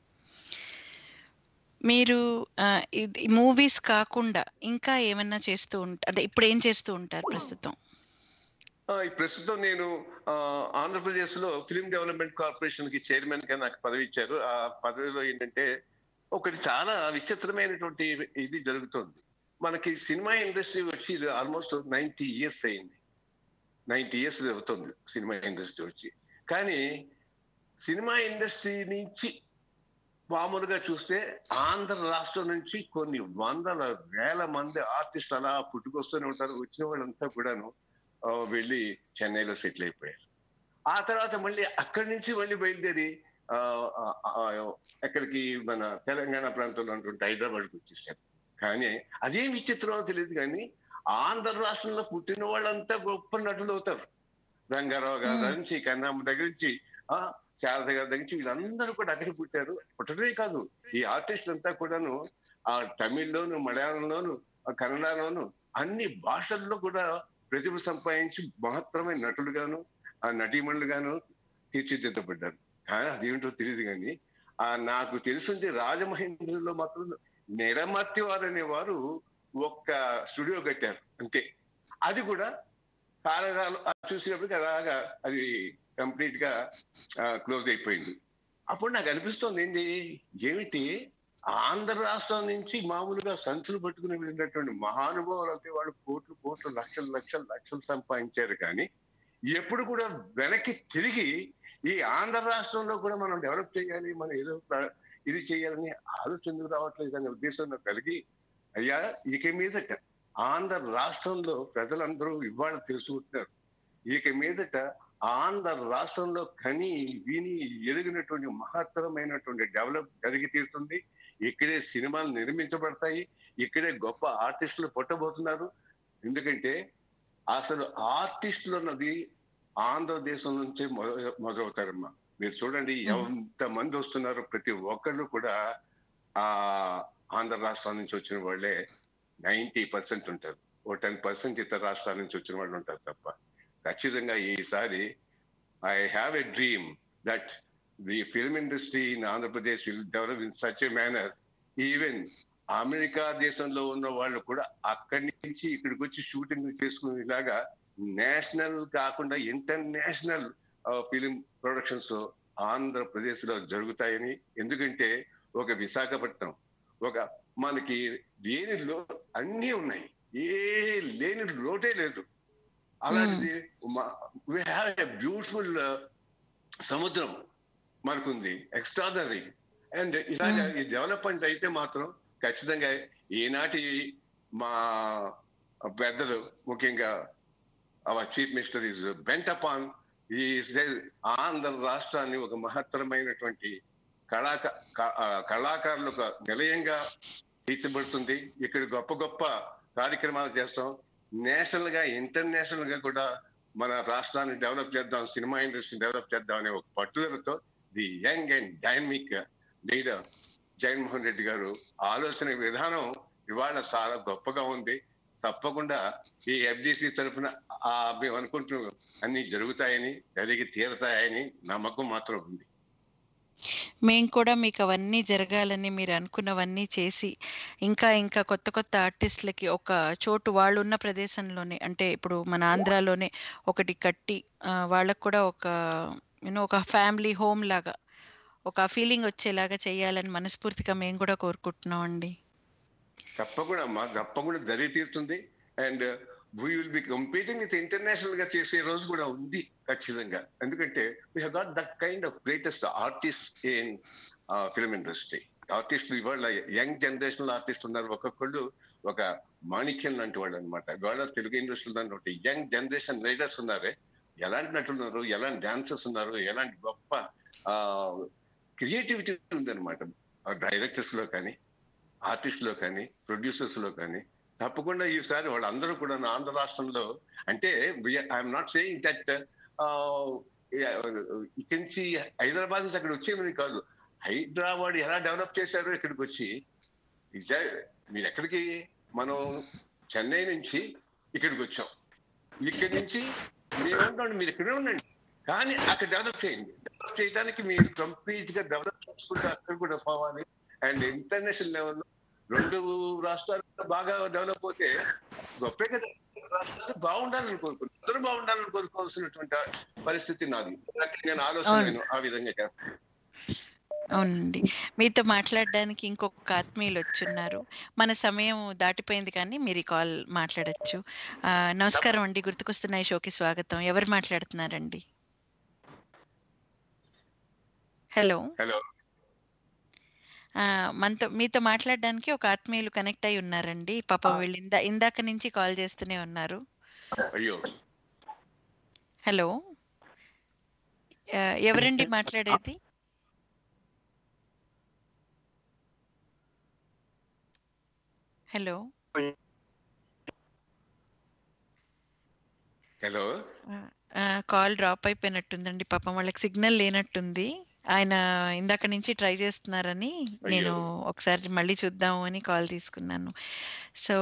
మీరు ఆ, ఇది మూవీస్ కాకుండా ఇంకా ఏమన్నా చేస్తూ ఉంటారు అంటే ఇప్పుడు ఏం చేస్తూ ఉంటారు ప్రస్తుతం ఆ, ఈ ప్రస్తుతం నేను ఆ, ఆంధ్రప్రదేశ్ లో ఫిలిం డెవలప్మెంట్ కార్పొరేషన్ కి చైర్మన్ గా నాకు పదవి ఇచ్చారు ఆ పదవిలో ఏంటంటే ఒకటి చాలా విచిత్రమైనటువంటి ఇది జరుగుతుంది మనకి సినిమా ఇండస్ట్రీ వచ్చి ఆల్మోస్ట్ నైన్టీ ఇయర్స్ అయింది నైన్టీ ఇయర్స్ అవుతుంది సినిమా ఇండస్ట్రీ వచ్చి కానీ సినిమా ఇండస్ట్రీ నుంచి మామూలుగా చూస్తే ఆంధ్ర రాష్ట్రం నుంచి కొన్ని వందల వేల మంది ఆర్టిస్టులు అలా పుట్టుకొస్తూనే ఉంటారు వచ్చిన వాళ్ళంతా కూడాను ఆ, వెళ్ళి చెన్నైలో సెటిల్ అయిపోయారు ఆ తర్వాత మళ్ళీ అక్కడి నుంచి మళ్ళీ బయలుదేరి ఆ, ఆ, ఆ, ఎక్కడికి మన తెలంగాణ ప్రాంతంలో ఉన్నటువంటి హైదరాబాద్కి వచ్చేసారు కానీ అదేం విచిత్రమో తెలియదు కానీ ఆంధ్ర రాష్ట్రంలో పుట్టిన వాళ్ళంతా గొప్ప నటులు అవుతారు రంగారావు గారి మ్మ్. నుంచి కన్నమ్మ దగ్గర నుంచి ఆ శారద గారి దగ్గర నుంచి వీళ్ళందరూ కూడా అక్కడ పుట్టారు పుట్టడమే కాదు ఈ ఆర్టిస్ట్ అంతా కూడాను ఆ తమిళ్లోను మలయాళంలోను ఆ కన్నడలోను అన్ని భాషల్లో కూడా ప్రతిభ సంపాదించి మహత్తరమైన నటులుగాను ఆ నటీమణులుగాను తీర్చిదిద్దబడ్డారు కానీ అదేమిటో తెలియదు కానీ ఆ నాకు తెలిసింది రాజమహేంద్రులో మాత్రం నిరమర్తి వారు అనేవారు ఒక్క స్టూడియో కట్టారు అంతే అది కూడా కాలకాలం చూసినప్పటికీ అలాగా అది కంప్లీట్ గా క్లోజ్ అయిపోయింది అప్పుడు నాకు అనిపిస్తోంది ఏంటి ఏమిటి ఆంధ్ర రాష్ట్రం నుంచి మామూలుగా సంచులు పట్టుకుని వెళ్ళినటువంటి మహానుభావులు అంటే వాళ్ళు కోట్లు కోట్లు లక్షలు లక్షలు లక్షలు సంపాదించారు కానీ ఎప్పుడు కూడా వెనక్కి తిరిగి ఈ ఆంధ్ర రాష్ట్రంలో కూడా మనం డెవలప్ చేయాలి మనం ఏదో ప్ర- ఇది చేయాలని ఆలోచన రావట్లేదు అనే ఉద్దేశంలో కలిగి అయ్యా ఇక మీదట ఆంధ్ర రాష్ట్రంలో ప్రజలందరూ ఇవాళ తెలుసుకుంటున్నారు ఇక మీదట ఆంధ్ర రాష్ట్రంలో కని విని ఎరిగినటువంటి మహత్తరమైనటువంటి డెవలప్ జరిగి తీరుతుంది ఇక్కడే సినిమాలు నిర్మించబడతాయి ఇక్కడే గొప్ప ఆర్టిస్టులు పుట్టబోతున్నారు ఎందుకంటే అసలు ఆర్టిస్టులు అన్నది ఆంధ్రదేశం నుంచే మొద- మొదలవుతారమ్మా మీరు చూడండి ఎంత మంది వస్తున్నారు ప్రతి ఒక్కళ్ళు కూడా ఆ ఆంధ్ర రాష్ట్రాల నుంచి వచ్చిన వాళ్ళే నైంటీ పర్సెంట్ ఉంటారు ఓ టెన్ పర్సెంట్ ఇతర రాష్ట్రాల నుంచి వచ్చిన వాళ్ళు ఉంటారు తప్ప ఖచ్చితంగా ఈసారి I have a dream that the film industry in Andhra Pradesh will develop in such a manner even America దేశంలో ఉన్న వాళ్ళు కూడా అక్కడి నుంచి ఇక్కడికి వచ్చి షూటింగ్ చేసుకునేలాగా నేషనల్ కాకుండా ఇంటర్నేషనల్ ఫిలిం ప్రొడక్షన్స్ ఆంధ్రప్రదేశ్ లో జరుగుతాయని ఎందుకంటే ఒక విశాఖపట్నం ఒక మనకి లేని లో అన్నీ ఉన్నాయి ఏ లేని లోటే లేదు అలాంటిది వి హ్యావ్ ఎ బ్యూటిఫుల్ సముద్రం మనకుంది ఎక్స్ట్రాడనరీ అండ్ ఇలాగ ఈ డెవలప్మెంట్ అయితే మాత్రం ఖచ్చితంగా ఈనాటి మా పెద్దలు ముఖ్యంగా our chief minister is bent upon ఈ ఆంధ్ర రాష్ట్రాన్ని ఒక మహత్తరమైనటువంటి కళాక క- ఆ, కళాకారులకు నిలయంగా తీర్చబడుతుంది ఇక్కడ గొప్ప గొప్ప కార్యక్రమాలు చేస్తాం నేషనల్ గా ఇంటర్నేషనల్ గా కూడా మన రాష్ట్రాన్ని డెవలప్ చేద్దాం సినిమా ఇండస్ట్రీ డెవలప్ చేద్దాం అనే ఒక పట్టుదలతో the young and dynamic leader Jaganmohan Reddy garu ఆలోచన విధానం ఇవాళ చాలా గొప్పగా ఉంది తప్పకుండా ఈ ఎఫ్డిసి తరఫున ఆ మేము అనుకుంటూ అన్ని జరుగుతాయని జరిగి తీరతాయని నమ్మకం మాత్రం ఉంది మేము కూడా మీకు అవన్నీ జరగాలని మీరు అనుకున్నవన్నీ చేసి ఇంకా ఇంకా కొత్త కొత్త ఆర్టిస్టులకి ఒక చోటు వాళ్ళు ఉన్న ప్రదేశంలోనే అంటే ఇప్పుడు మన ఆంధ్రాలోనే ఒకటి కట్టి ఆ, వాళ్ళకు కూడా ఒక యూనో ఒక ఫ్యామిలీ హోమ్ లాగా ఒక ఫీలింగ్ వచ్చేలాగా చేయాలని మనస్ఫూర్తిగా మేము కూడా కోరుకుంటున్నాం అండి తప్పకుండా అమ్మా తప్పకుండా జరిగి తీరుతుంది and we will be competing with international గా చేసే రోజు కూడా ఉంది ఖచ్చితంగా ఎందుకంటే we had that kind of greatest artist in film industry ఆర్టిస్టులు ఇవాళ యంగ్ జనరేషన్ ఆర్టిస్ట్ ఉన్నారు ఒక్కొక్కళ్ళు ఒక మాణిక్యం లాంటి వాళ్ళు అనమాట ఇవాళ తెలుగు ఇండస్ట్రీలో ఉన్నటువంటి యంగ్ జనరేషన్ లీడర్స్ ఉన్నారే ఎలాంటి నటులు ఉన్నారు ఎలాంటి డాన్సర్స్ ఉన్నారు ఎలాంటి గొప్ప క్రియేటివిటీ ఉందన్నమాట డైరెక్టర్స్ లో కానీ ఆర్టిస్ట్ లో కానీ ప్రొడ్యూసర్స్ లో కానీ తప్పకుండా ఈసారి వాళ్ళందరూ కూడా ఆంధ్ర రాష్ట్రంలో అంటే ఐఎమ్ నాట్ సేయింగ్ దట్ ఇక్కడి నుంచి హైదరాబాద్ నుంచి అక్కడ వచ్చేమని కాదు హైదరాబాద్ ఎలా డెవలప్ చేశారో ఇక్కడికి వచ్చి నిజా- మీరు ఎక్కడికి మనం చెన్నై నుంచి ఇక్కడికి వచ్చాం ఇక్కడి నుంచి మీరు ఉండండి మీరు ఇక్కడే ఉండండి కానీ అక్కడ డెవలప్ చేయండి డెవలప్ చేయడానికి మీరు కంప్లీట్ గా డెవలప్ చేసుకుంటే అక్కడ కూడా పోవాలి అండ్ ఇంటర్నేషనల్ లెవెల్లో రెండు రాష్ట్రాలు బాగా డెవలప్ అవుతే గొప్పే కదా రాష్ట్రాలు బాగుండాలని కోరుకుంటున్నాను అందరూ బాగుండాలని కోరుకోవాల్సినటువంటి పరిస్థితి నాది అంటే నేను ఆలోచన అవును. నేను ఆ విధంగా చేస్తాను అవునండి మీతో మాట్లాడడానికి ఇంకొక ఆత్మీయులు వచ్చున్నారు మన సమయం దాటిపోయింది కానీ మీరు ఈ కాల్ మాట్లాడొచ్చు ఆ, నమస్కారం అండి గుర్తుకొస్తున్న ఈ షోకి స్వాగతం ఎవరు మాట్లాడుతున్నారండి హలో హలో ఆ, మనతో మీతో మాట్లాడడానికి ఒక ఆత్మీయులు కనెక్ట్ అయి ఉన్నారండి పాపం వీళ్ళు ఇందా ఇందాక నుంచి కాల్ చేస్తూనే ఉన్నారు అయ్యో హలో ఆ, ఎవరండి మాట్లాడేది హలో హలో కాల్ డ్రాప్ అయిపోయినట్టుందండి పాపం వాళ్ళకి సిగ్నల్ లేనట్టుంది ఆయన ఇందాక నుంచి ట్రై చేస్తున్నారని నేను ఒకసారి మళ్ళీ చూద్దాము అని కాల్ తీసుకున్నాను సో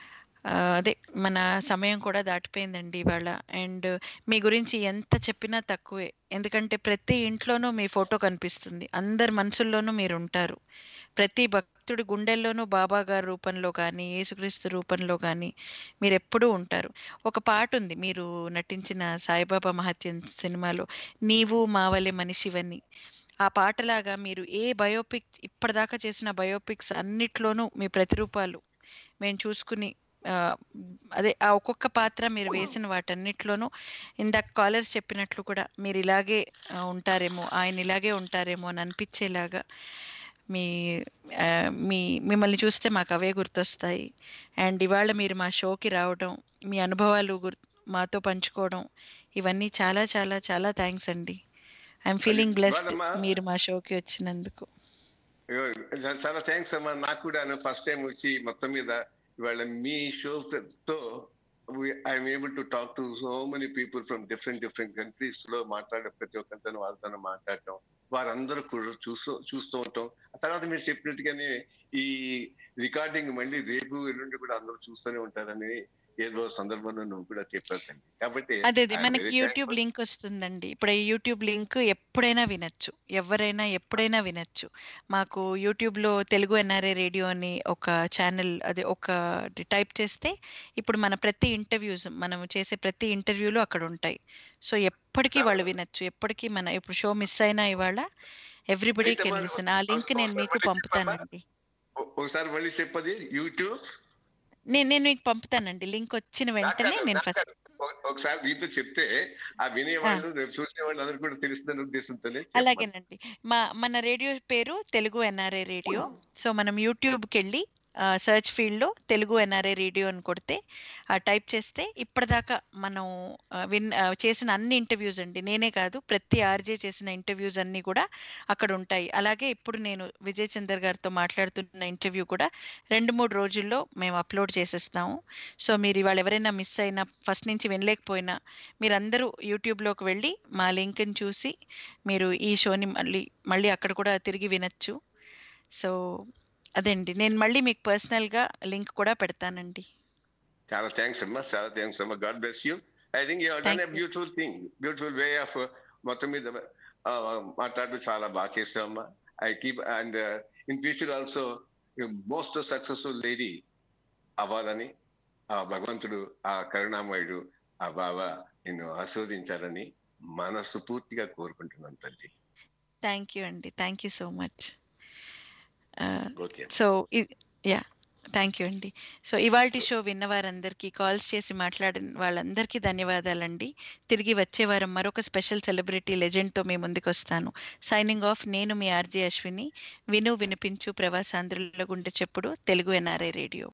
ఆ, అదే మన సమయం కూడా దాటిపోయిందండి ఇవాళ అండ్ మీ గురించి ఎంత చెప్పినా తక్కువే ఎందుకంటే ప్రతి ఇంట్లోనూ మీ ఫోటో కనిపిస్తుంది అందరి మనసుల్లోనూ మీరు ఉంటారు ప్రతి భక్తుడి గుండెల్లోనూ బాబా గారి రూపంలో కానీ యేసుక్రీస్తు రూపంలో కానీ మీరు ఎప్పుడూ ఉంటారు ఒక పాట ఉంది మీరు నటించిన సాయిబాబా మహత్యం సినిమాలో నీవు మావలే మనిషివని ఆ పాటలాగా మీరు ఏ బయోపిక్ ఇప్పటిదాకా చేసిన బయోపిక్స్ అన్నిట్లోనూ మీ ప్రతిరూపాలు మేము చూసుకుని ఆ, అదే ఆ ఒక్కొక్క పాత్ర మీరు వేసిన వాటన్నిటిలోనూ ఇందాక కాలర్స్ చెప్పినట్లు కూడా మీరు ఇలాగే ఆ, ఉంటారేమో ఆయన ఇలాగే ఉంటారేమో అని అనిపించేలాగా మీ ఆ, మీ మిమ్మల్ని చూస్తే మాకు అవే గుర్తొస్తాయి అండ్ ఇవాళ మీరు మా షోకి రావడం మీ అనుభవాలు గుర్ మాతో పంచుకోవడం ఇవన్నీ చాలా చాలా చాలా థ్యాంక్స్ అండి ఐఎమ్ ఫీలింగ్ బ్లెస్డ్ ఇవాళమ్మా- మీరు మా షోకి వచ్చినందుకు అయ్యో, చాలా థ్యాంక్స్ అమ్మా నాకు కూడా ఫస్ట్ టైం వచ్చి మొత్తం మీద ఇవాళ మీ షో తో I'm able to talk to so many people from different different countries లో మాట్లాడే ప్రతి ఒక్కరితో వాళ్ళతో మాట్లాడటం వారందరూ కూడా చూస్తూ చూస్తూ ఉంటాం ఆ తర్వాత మీరు చెప్పినట్టుగానే ఈ రికార్డింగ్ మళ్ళీ రేపు ఎల్లుండి కూడా అందరూ చూస్తూనే ఉంటారని ఏదో సందర్భంలో నువ్వు కూడా చెప్పావు తల్లి. కాబట్టి అదే అదే I'm మనకి very యూట్యూబ్ thankful. లింక్ వస్తుందండి ఇప్పుడు ఈ యూట్యూబ్ లింక్ ఎప్పుడైనా వినొచ్చు ఎవరైనా ఎప్పుడైనా వినొచ్చు మాకు యూట్యూబ్లో తెలుగు ఎన్ఆర్ఏ రేడియో అని ఒక ఛానల్ అదే ఒక టైప్ చేస్తే ఇప్పుడు మన ప్రతి ఇంటర్వ్యూస్ మనం చేసే ప్రతి ఇంటర్వ్యూలు అక్కడ ఉంటాయి సో ఎప్పటికీ వాళ్ళు వినొచ్చు ఎప్పటికీ మన ఇప్పుడు షో మిస్ అయినా ఇవాళ ఎవ్రీబడి అయితే కెన్ వాళ్ళు లిసన్ ఆ లింక్ నేను మీకు ఒకసారి పంపుతానండి ఒ- ఒకసారి మళ్ళీ చెప్పది యూట్యూబ్ నేను నేను మీకు పంపుతానండి లింక్ వచ్చిన వెంటనే నేను ఫస్ట్ ఒక- ఒకసారి మీతో చెప్తే ఆ వినేవాళ్ళు రేపు చూసే వాళ్ళు అందరూ కూడా తెలుస్తుందనే ఉద్దేశంతోనే చెప్పాను. అలాగేనండి మా మన రేడియో పేరు తెలుగు ఎన్ఆర్ఐ రేడియో సో మనం యూట్యూబ్కి వెళ్ళి సర్చ్ ఫీల్డ్లో తెలుగు ఎన్ఆర్ఐ రేడియో అని కొడితే ఆ టైప్ చేస్తే ఇప్పటిదాకా మనం ఆ, విన్ ఆ, చేసిన అన్ని ఇంటర్వ్యూస్ అండి నేనే కాదు ప్రతి ఆర్జే చేసిన ఇంటర్వ్యూస్ అన్నీ కూడా అక్కడ ఉంటాయి అలాగే ఇప్పుడు నేను విజయ్ చందర్ గారితో మాట్లాడుతున్న ఇంటర్వ్యూ కూడా రెండు మూడు రోజుల్లో మేము అప్లోడ్ చేసేస్తాము సో మీరు ఇవాళ ఎవరైనా మిస్ అయినా ఫస్ట్ నుంచి వినలేకపోయినా మీరందరూ యూట్యూబ్లోకి వెళ్ళి మా లింక్ని చూసి మీరు ఈ షోని మళ్ళీ మళ్ళీ అక్కడ కూడా తిరిగి వినొచ్చు సో అదండి నేను మళ్ళీ మీకు పర్సనల్గా లింక్ కూడా పెడతానండి చాలా థ్యాంక్స్ అమ్మా చాలా థ్యాంక్స్ అమ్మా god bless you I think you done Thank a beautiful thing beautiful way of మొత్తం మీద మాట్లాడుతూ చాలా బాగా చేస్తామమ్మా I keep and in future also most successful lady అవ్వాలని ఆ భగవంతుడు ఆ కరుణామయుడు ఆ బాబా నిన్ను ఆస్వాదించాలని మనసు పూర్తిగా కోరుకుంటున్నాను తల్లి థ్యాంక్ యూ అండి thank you so much okay so ya thank you అండి సో ఇవాల్టి షో విన్న వారందరికీ కాల్స్ చేసి మాట్లాడిన వాళ్ళందరికీ ధన్యవాదాలండి తిరిగి వచ్చే వారం మరొక స్పెషల్ సెలబ్రిటీ లెజెండ్తో మీ ముందుకు వస్తాను సైనింగ్ ఆఫ్ నేను మీ ఆర్జే అశ్విని విను వినిపించు ప్రవాసాంధ్రుల గుండె చెప్పుడు తెలుగు ఎన్ఆర్ఐ రేడియో